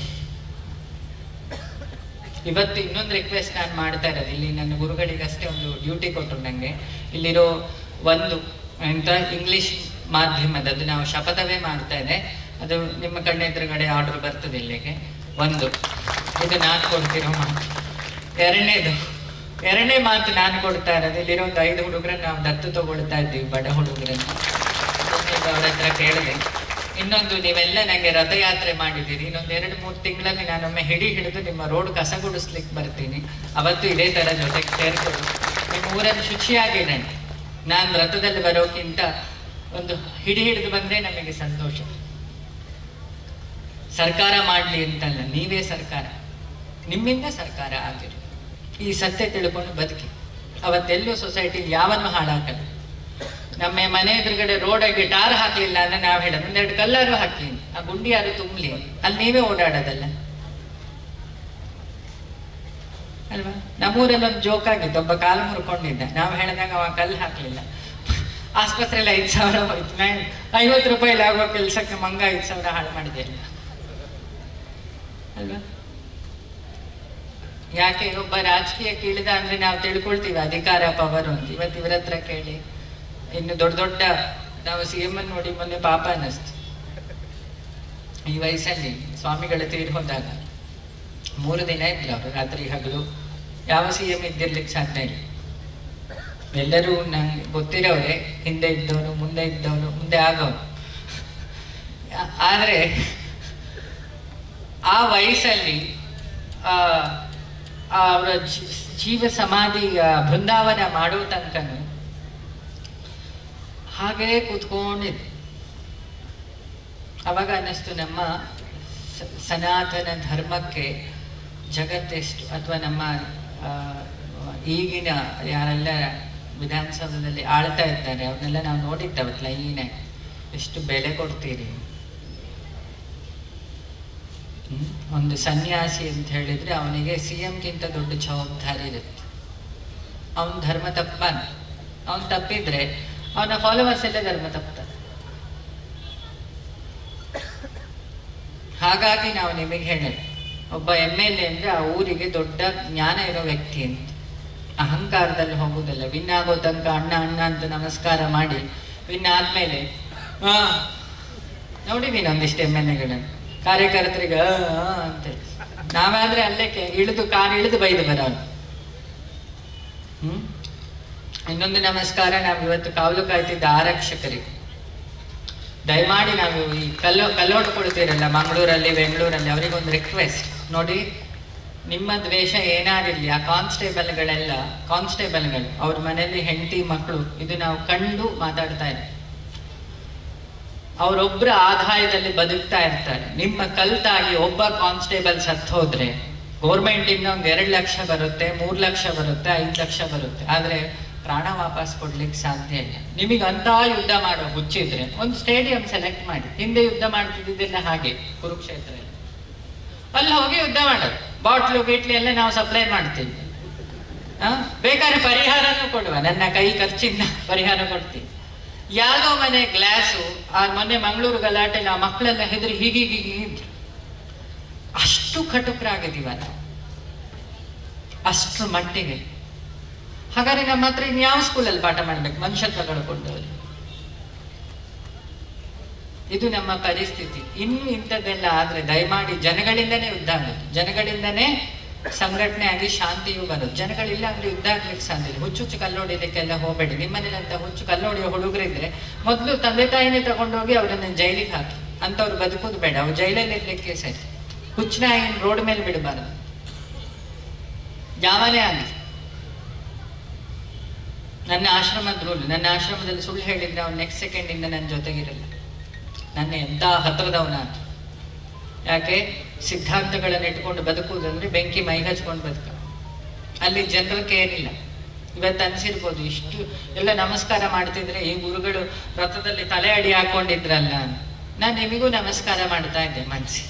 S1: ಇವತ್ತು ಇನ್ನೊಂದು ರಿಕ್ವೆಸ್ಟ್ ನಾನು ಮಾಡ್ತಾ ಇರೋದು ಇಲ್ಲಿ ನನ್ನ ಗುರುಗಳಿಗಷ್ಟೇ ಒಂದು ಡ್ಯೂಟಿ ಕೊಟ್ಟರು ನನಗೆ ಇಲ್ಲಿರೋ ಒಂದು ಎಂತ ಇಂಗ್ಲಿಷ್ ಮಾಧ್ಯಮದ ಅದು ನಾವು ಶಪಥವೇ ಮಾಡ್ತಾ ಇದೆ ಅದು ನಿಮ್ಮ ಕಣ್ಣೆದುರುಗಡೆ ಆರ್ಡರ್ ಬರ್ತದೆ ಇಲ್ಲಿಗೆ ಒಂದು ಇದು ನಾನು ಕೊಡ್ತಿರೋ ಮಾತು ಎರಡನೇದು ಎರಡನೇ ಮಾತು ನಾನು ಕೊಡ್ತಾ ಇರೋದು ಇಲ್ಲಿರೋ ಒಂದು ಐದು ಹುಡುಗರನ್ನ ನಾವು ದತ್ತು ತಗೊಳ್ತಾ ಇದ್ದೀವಿ ಬಡ ಹುಡುಗರನ್ನ ಅದನ್ನ ಅವ್ರ ಹತ್ರ ಕೇಳಿದೆ ಇನ್ನೊಂದು ನೀವೆಲ್ಲ ನಂಗೆ ರಥಯಾತ್ರೆ ಮಾಡಿದ್ದೀರಿ ಇನ್ನೊಂದು ಎರಡು ಮೂರು ತಿಂಗಳಲ್ಲಿ ನಾನೊಮ್ಮೆ ಹಿಡಿ ಹಿಡಿದು ನಿಮ್ಮ ರೋಡ್ ಕಸ ಗುಡಿಸ್ಲಿಕ್ಕೆ ಬರ್ತೀನಿ ಅವತ್ತು ಇದೇ ತರ ಜೊತೆಗೆ ಸೇರ್ಕೊಂಡು ನಿಮ್ಮ ಊರನ್ನು ಶುಚಿಯಾಗಿಡೋಣ ನಾನು ರಥದಲ್ಲಿ ಬರೋಕ್ಕಿಂತ ಒಂದು ಹಿಡಿ ಹಿಡಿದು ಬಂದ್ರೆ ನಮಗೆ ಸಂತೋಷ ಸರ್ಕಾರ ಮಾಡ್ಲಿ ಅಂತಲ್ಲ ನೀವೇ ಸರ್ಕಾರ ನಿಮ್ಮಿಂದ ಸರ್ಕಾರ ಆಗಿರು ಈ ಸತ್ಯ ತಿಳ್ಕೊಂಡು ಬದುಕಿ ಅವತ್ತೆಲ್ಲೂ ಸೊಸೈಟಿಲಿ ಯಾವನ್ನು ಹಾಳಾಗಲ್ಲ ನಮ್ಮ ಮನೆ ಎದುರುಗಡೆ ರೋಡಾಗಿ ಟಾರ್ ಹಾಕ್ಲಿಲ್ಲ ಅಂದ್ರೆ ನಾವ್ ಹೇಳೋದು ಒಂದೆರಡು ಕಲ್ಲಾರು ಹಾಕಿ ಆ ಗುಂಡಿ ಯಾರು ತುಂಬಲಿ ಅಲ್ಲಿ ನೀವೇ ಓಡಾಡೋದಲ್ಲ ಅಲ್ವಾ ನಮ್ಮೂರಲ್ಲಿ ಒಂದು ಜೋಕ್ ಆಗಿತ್ತು ಒಬ್ಬ ಕಾಲು ಮುರ್ಕೊಂಡಿದ್ದ ನಾವು ಹೇಳಿದಾಗ ಅವ ಕಲ್ಲು ಹಾಕ್ಲಿಲ್ಲ ಆಸ್ಪತ್ರೆಯಲ್ಲಿ ಐದು ಸಾವಿರ ಹೋಯ್ತು ನಾನು ಐವತ್ತು ರೂಪಾಯಿಲಿ ಆಗೋ ಕೆಲಸಕ್ಕೆ ಮಂಗ ಐದು ಸಾವಿರ ಹಾಳು ಮಾಡಿದೆ ಅಲ್ವಾ ಯಾಕೆ ಒಬ್ಬ ರಾಜಕೀಯಕ್ಕೆ ಇಳಿದ ಅಂದ್ರೆ ನಾವು ತಿಳ್ಕೊಳ್ತೀವಿ ಅಧಿಕಾರ ಪವರ್ ಅಂತ ಇವತ್ತು ಇವ್ರ ಹತ್ರ ಕೇಳಿ ಇನ್ನು ದೊಡ್ಡ ದೊಡ್ಡ ನಾವು ಸಿ ಎಂ ನೋಡಿ ಮೊನ್ನೆ ಪಾಪ ಅನ್ನಿಸ್ತು ಈ ವಯಸ್ಸಲ್ಲಿ ಸ್ವಾಮಿಗಳ ತೀರ್ ಹೋದಾಗ ಮೂರು ದಿನ ಇದ್ಲು ಅವರು ರಾತ್ರಿ ಹಗಲು ಯಾವ ಸಿ ಎಂ ಇದ್ದಿರ್ಲಿಕ್ಕೆ ಸಾಧ್ಯ ಇಲ್ಲ ಎಲ್ಲರೂ ನಂಗೆ ಗೊತ್ತಿರೋರೆ ಹಿಂದೆ ಇದ್ದವನು ಮುಂದೆ ಇದ್ದವನು ಮುಂದೆ ಆಗೋನು ಆ- ಆದ್ರೆ ಆ ವಯಸ್ಸಲ್ಲಿ ಆ ಆ ಅವರ ಜೀ- ಜೀವ ಸಮಾಧಿ ಆ, ಬೃಂದಾವನ ಮಾಡೋ ತನಕನು ಹಾಗೇ ಕೂತ್ಕೊಂಡಿದ್ದು ಅವಾಗ ಅನ್ನಿಸ್ತು ನಮ್ಮ ಸ- ಸನಾತನ ಧರ್ಮಕ್ಕೆ ಜಗತ್ತೆಷ್ಟು ಅಥವಾ ನಮ್ಮ ಆ, ಈಗಿನ ಯಾರೆಲ್ಲ ವಿಧಾನಸೌಧದಲ್ಲಿ ಆಳ್ತಾ ಇದ್ದಾರೆ ಅವ್ರನ್ನೆಲ್ಲ ನಾವು ನೋಡಿದ್ದವತ್ತು ಲೈನಾಗಿ ಎಷ್ಟು ಬೆಲೆ ಕೊಡ್ತೀರಿ ಹ್ಮ್? ಒಂದು ಸನ್ಯಾಸಿ ಅಂತ ಹೇಳಿದ್ರೆ ಅವನಿಗೆ ಸಿ ಗಿಂತ ದೊಡ್ಡ ಜವಾಬ್ದಾರಿ ಇರುತ್ತೆ ಅವನ ಧರ್ಮ ತಪ್ಪಾನ ಅವನ್ ತಪ್ಪಿದ್ರೆ ಅವನ ಫಾಲೋವರ್ಸ್ ಎಲ್ಲ ಧರ್ಮ ತಪ್ತಾರೆ ಹಾಗಾಗಿ ನಾವು ನಿಮಗೆ ಹೇಳೋದು ಒಬ್ಬ ಎಮ್ ಎಲ್ ಎ ಅಂದ್ರೆ ಆ ಊರಿಗೆ ದೊಡ್ಡ ಜ್ಞಾನ ಇರೋ ವ್ಯಕ್ತಿ ಅಂತ ಅಹಂಕಾರದಲ್ಲಿ ಹೋಗುದಲ್ಲ ವಿನ್ ಆಗೋ ತನಕ ಅಣ್ಣ ಅಣ್ಣ ಅಂತ ನಮಸ್ಕಾರ ಮಾಡಿ ವಿನ್ ಆದ್ಮೇಲೆ ಹಾ ನೋಡಿದೀನಿ ಒಂದಿಷ್ಟು ಎಮ್ ಎಲ್ ಎಗಳನ್ನು ಕಾರ್ಯಕರ್ತರಿಗೆ ಆ, ಆ ಅಂತ ನಾವಾದ್ರೆ ಅಲ್ಲೇ ಕೆ- ಇಳಿದು ಕಾರ್ ಇಳಿದು ಬೈದು ಬರೋನು ಹ್ಮ್ ಇನ್ನೊಂದು ನಮಸ್ಕಾರ ನಾವು ಇವತ್ತು ಕಾವಲು ಕಾಯ್ತಿದ್ದ ಆರಕ್ಷಕರಿಗೆ ದಯಮಾಡಿ ನಾವು ಈ ಕಲ್ಲು ಕಲ್ಲೋಡ್ಕೊಳ್ತೀರಲ್ಲ ಮಂಗಳೂರಲ್ಲಿ ಬೆಂಗಳೂರಲ್ಲಿ ಅವರಿಗೊಂದು ರಿಕ್ವೆಸ್ಟ್ ನೋಡಿ ನಿಮ್ಮ ದ್ವೇಷ ಏನಾಗಿರ್ಲಿ ಆ ಕಾನ್ಸ್ಟೇಬಲ್ಗಳೆಲ್ಲ ಕಾನ್ಸ್ಟೇಬಲ್ಗಳು ಅವ್ರ ಮನೆಯಲ್ಲಿ ಹೆಂಡತಿ ಮಕ್ಕಳು ಇದು ನಾವು ಕಂಡು ಮಾತಾಡ್ತಾ ಇದ್ದೀವಿ ಅವರೊಬ್ಬರ ಆದಾಯದಲ್ಲಿ ಬದುಕ್ತಾ ಇರ್ತಾರೆ ನಿಮ್ಮ ಕಲ್ತಾಗಿ ಒಬ್ಬ ಕಾನ್ಸ್ಟೇಬಲ್ ಸತ್ ಹೋದ್ರೆ ಗೌರ್ಮೆಂಟ್ ಇಂದ ಒಂದ್ ಎರಡ್ ಲಕ್ಷ ಬರುತ್ತೆ ಮೂರ್ ಲಕ್ಷ ಬರುತ್ತೆ ಐದ್ ಲಕ್ಷ ಬರುತ್ತೆ ಆದ್ರೆ ಪ್ರಾಣ ವಾಪಸ್ ಕೊಡ್ಲಿಕ್ಕೆ ಸಾಧ್ಯ ಇಲ್ಲ ನಿಮಗೆ ಅಂತ ಯುದ್ಧ ಮಾಡೋ ಹುಚ್ಚಿದ್ರೆ ಒಂದು ಸ್ಟೇಡಿಯಂ ಸೆಲೆಕ್ಟ್ ಮಾಡಿ ಹಿಂದೆ ಯುದ್ಧ ಮಾಡ್ತಿದ್ದಿದ್ದೆಲ್ಲ ಹಾಗೆ ಕುರುಕ್ಷೇತ್ರ ಅಲ್ಲಿ ಹೋಗಿ ಯುದ್ಧ ಮಾಡೋದು ಬಾಟ್ಲು ಗಿಟ್ಲು ಎಲ್ಲ ನಾವು ಸಪ್ಲೈ ಮಾಡ್ತೀವಿ ಆ? ಬೇಕಾದ್ರೆ ಪರಿಹಾರನೂ ಕೊಡುವ ನನ್ನ ಕೈ ಖರ್ಚಿಂದ ಪರಿಹಾರ ಕೊಡ್ತೀನಿ ಯಾವುದೋ ಮನೆ ಗ್ಲಾಸು ಆ ಮೊನ್ನೆ ಮಂಗಳೂರು ಗಲಾಟೆಲಿ ಆ ಮಕ್ಕಳೆಲ್ಲ ಹೆದರಿ ಹೀಗೆ ಹೀಗೆ ಇದ್ರು ಅಷ್ಟು ಕಟುಕರಾಗಿದ್ದೀವ ನಾವು ಅಷ್ಟ್ರ ಮಟ್ಟಿಗೆ ಹಾಗಾದ್ರೆ ನಮ್ಮ ಹತ್ರ ಇನ್ ಯಾವ ಸ್ಕೂಲಲ್ಲಿ ಪಾಠ ಮಾಡ್ಬೇಕು ಮನುಷ್ಯತ್ವ ಕಳ್ಕೊಂಡವ್ರು ಇದು ನಮ್ಮ ಪರಿಸ್ಥಿತಿ ಇನ್ನು ಇಂಥದ್ದೆಲ್ಲ ಆದ್ರೆ ದಯಮಾಡಿ ಜನಗಳಿಂದನೇ ಯುದ್ಧ ಆಗೋದು ಜನಗಳಿಂದನೇ ಸಂಘಟನೆ ಆಗಿ ಶಾಂತಿಯೂ ಬರೋದು ಜನಗಳಿಲ್ಲ ಅಂದ್ರೆ ಯುದ್ಧ ಆಗ್ಲಿಕ್ಕೆ ಸಾಧ್ಯ ಇಲ್ಲ ಹುಚ್ಚು ಹುಚ್ಚು ಕಲ್ಲೋಡಿಲಿಕ್ಕೆಲ್ಲ ಹೋಗಬೇಡಿ ನಿಮ್ಮನೇಲಂತ ಹುಚ್ಚು ಕಲ್ಲೋಡಿಯೋ ಹುಡುಗರಿದ್ರೆ ಮೊದಲು ತಂದೆ ತಾಯಿನೇ ತಗೊಂಡೋಗಿ ಅವರನ್ನ ಜೈಲಿಗೆ ಹಾಕಿ ಅಂತವ್ರು ಬದುಕೋದು ಬೇಡ ಅವ್ರು ಜೈಲಲ್ಲಿ ಇರ್ಲಿಕ್ಕೆ ಸರಿ ಹುಚ್ಚನ ಏನು ರೋಡ್ ಮೇಲೆ ಬಿಡಬಾರದು ಯಾವನೇ ಆಗಲಿ ನನ್ನ ಆಶ್ರಮದ ರೂಲ್ ನನ್ನ ಆಶ್ರಮದಲ್ಲಿ ಸುಳ್ಳು ಹೇಳಿದ್ರೆ ಅವ್ನು ನೆಕ್ಸ್ಟ್ ಸೆಕೆಂಡ್ ಇಂದ ನನ್ನ ಜೊತೆಗಿರಲ್ಲ ನನ್ನ ಎಂತ ಹತ್ರದವನ ಅಂತ ಯಾಕೆ ಸಿದ್ಧಾಂತಗಳನ್ನು ಇಟ್ಕೊಂಡು ಬದುಕುವುದಂದ್ರೆ ಬೆಂಕಿ ಮೈ ಹಚ್ಕೊಂಡು ಬದುಕ ಅಲ್ಲಿ ಜನರಕ್ಕೆ ಏನಿಲ್ಲ ಇವತ್ತು ಅನ್ಸಿರ್ಬೋದು ಇಷ್ಟು ಎಲ್ಲ ನಮಸ್ಕಾರ ಮಾಡ್ತಿದ್ರೆ ಈ ಗುರುಗಳು ರಥದಲ್ಲಿ ತಲೆ ಅಡಿ ಹಾಕೊಂಡಿದ್ರಲ್ಲ ನಾನು ನಿಮಗೂ ನಮಸ್ಕಾರ ಮಾಡ್ತಾ ಇದ್ದೆ ಮನಸ್ಸಿ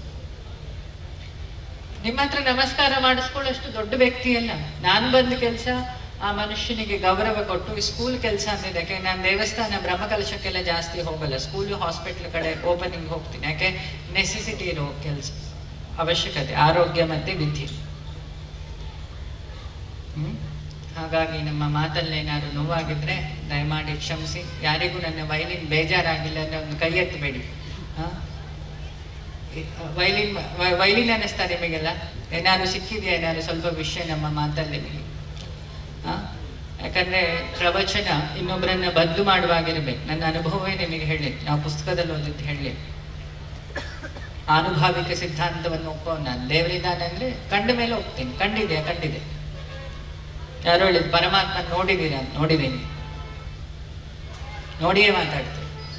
S1: ನಿಮ್ಮ ಹತ್ರ ನಮಸ್ಕಾರ ಮಾಡಿಸ್ಕೊಳ್ಳೋಷ್ಟು ದೊಡ್ಡ ವ್ಯಕ್ತಿ ಅಲ್ಲ ನಾನು ಬಂದ ಕೆಲಸ ಆ ಮನುಷ್ಯನಿಗೆ ಗೌರವ ಕೊಟ್ಟು ಈ ಸ್ಕೂಲ್ ಕೆಲಸ ಅಂದಿದೆ ಯಾಕೆ ನಾನು ದೇವಸ್ಥಾನ ಬ್ರಹ್ಮಕಲಶಕ್ಕೆಲ್ಲ ಜಾಸ್ತಿ ಹೋಗಲ್ಲ ಸ್ಕೂಲು ಹಾಸ್ಪಿಟ್ಲ್ ಕಡೆ ಓಪನಿಂಗ್ ಹೋಗ್ತೀನಿ ಯಾಕೆ ನೆಸೆಸಿಟಿ ಇರೋ ಕೆಲಸ ಅವಶ್ಯಕತೆ ಆರೋಗ್ಯ ಮತ್ತೆ ವಿದ್ಯೆ ಹ್ಮ್ ಹಾಗಾಗಿ ನಮ್ಮ ಮಾತಲ್ಲಿ ಏನಾದ್ರು ನೋವಾಗಿದ್ರೆ ದಯಮಾಡಿ ಕ್ಷಮಿಸಿ ಯಾರಿಗೂ ನನ್ನ ವೈಲಿನ್ ಬೇಜಾರಾಗಿಲ್ಲ ಅಂದ್ರೆ ಒಂದು ಕೈ ಎತ್ತಬೇಡಿ ಹಾ ವೈಲಿನ್ ವೈಲಿನ್ ಅನ್ನಿಸ್ತಾ ನಿಮಗೆಲ್ಲ ಏನಾದ್ರು ಸಿಕ್ಕಿದೆಯಾ ಏನಾದ್ರು ಸ್ವಲ್ಪ ವಿಷಯ ನಮ್ಮ ಮಾತಲ್ಲಿ ನಿಮಗೆ ಯಾಕಂದ್ರೆ ಪ್ರವಚನ ಇನ್ನೊಬ್ಬರನ್ನ ಬದಲು ಮಾಡುವಾಗಿರ್ಬೇಕು ನನ್ನ ಅನುಭವವೇ ನಿಮಗೆ ಹೇಳಿ ನಾವು ಪುಸ್ತಕದಲ್ಲಿ ಓದಿದ್ದು ಹೇಳಿ ಆನುಭಾವಿಕ ಸಿದ್ಧಾಂತವನ್ನು ಒಪ್ಪೋ ನಾನು ದೇವರಿದ್ದಾನೆ ಅಂದ್ರೆ ಕಂಡ ಮೇಲೆ ಹೋಗ್ತೀನಿ ಕಂಡಿದೆ ಕಂಡಿದೆ ಯಾರು ಹೇಳಿದ್ ಪರಮಾತ್ಮ ನೋಡಿದ್ದೀರಾ ನೋಡಿದ್ದೀನಿ ನೋಡಿಯೇ ಮಾತಾಡ್ತೀನಿ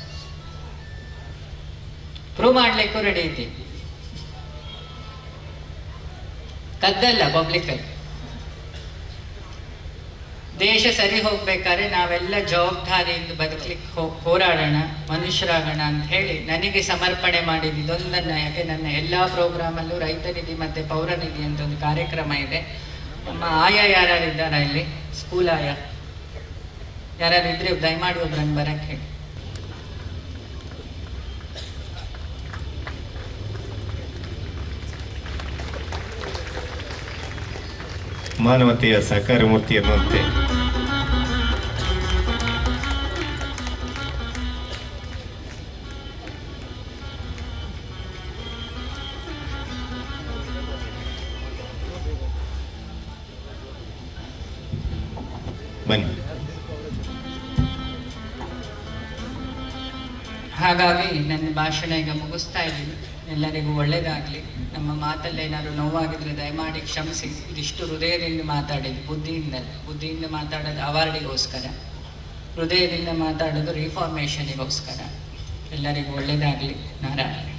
S1: ಪ್ರೂವ್ ಮಾಡ್ಲಿಕ್ಕೂ ರೆಡಿ ಇದ್ದೀನಿ ಕದ್ದಲ್ಲ ಪಬ್ಲಿಕ್ ಅಲ್ಲಿ ದೇಶ ಸರಿ ಹೋಗ್ಬೇಕಾದ್ರೆ ನಾವೆಲ್ಲ ಜವಾಬ್ದಾರಿಯಿಂದ ಬದುಕಲಿಕ್ಕೆ ಹೋ- ಹೋರಾಡೋಣ ಮನುಷ್ಯರಾಗೋಣ ಅಂತ ಹೇಳಿ ನನಗೆ ಸಮರ್ಪಣೆ ಮಾಡಿದ್ದು ಇದೊಂದನ್ನ ಯಾಕೆ ನನ್ನ ಎಲ್ಲಾ ಪ್ರೋಗ್ರಾಮಲ್ಲೂ ರೈತ ನಿಧಿ ಮತ್ತೆ ಪೌರ ನಿಧಿ ಅಂತ ಒಂದು ಕಾರ್ಯಕ್ರಮ ಇದೆ ನಮ್ಮ ಆಯಾ ಯಾರ್ಯಾರಿದ್ದಾರ ಇಲ್ಲಿ ಸ್ಕೂಲ್ ಆಯಾ ಯಾರು ಇದ್ರೆ ದಯಮಾಡಿ ಒಬ್ರನ್ನ ಬರಕ್ಕೆ ಹೇಳಿ
S2: ಮಾನವತೆಯ ಸಾಕಾರ ಮೂರ್ತಿ ಎನ್ನುವಂತೆ ಬನ್ನಿ
S1: ಹಾಗಾಗಿ ನನ್ನ ಭಾಷಣ ಈಗ ಮುಗಿಸ್ತಾ ಇದ್ದೀನಿ ಎಲ್ಲರಿಗೂ ಒಳ್ಳೇದಾಗ್ಲಿ ನಮ್ಮ ಮಾತಲ್ಲಿ ಏನಾದ್ರು ನೋವಾಗಿದ್ರೆ ದಯಮಾಡಿ ಕ್ಷಮಿಸಿ ಇದಿಷ್ಟು ಹೃದಯದಿಂದ ಮಾತಾಡಿದ್ದು ಬುದ್ಧಿಯಿಂದಲ್ಲ ಬುದ್ಧಿಯಿಂದ ಮಾತಾಡೋದು ಅವಾರ್ಡಿಗೋಸ್ಕರ ಹೃದಯದಿಂದ ಮಾತಾಡೋದು ರಿಫಾರ್ಮೇಷನಿಗೋಸ್ಕರ ಎಲ್ಲರಿಗೂ ಒಳ್ಳೇದಾಗ್ಲಿ ನಾರಾಯಣ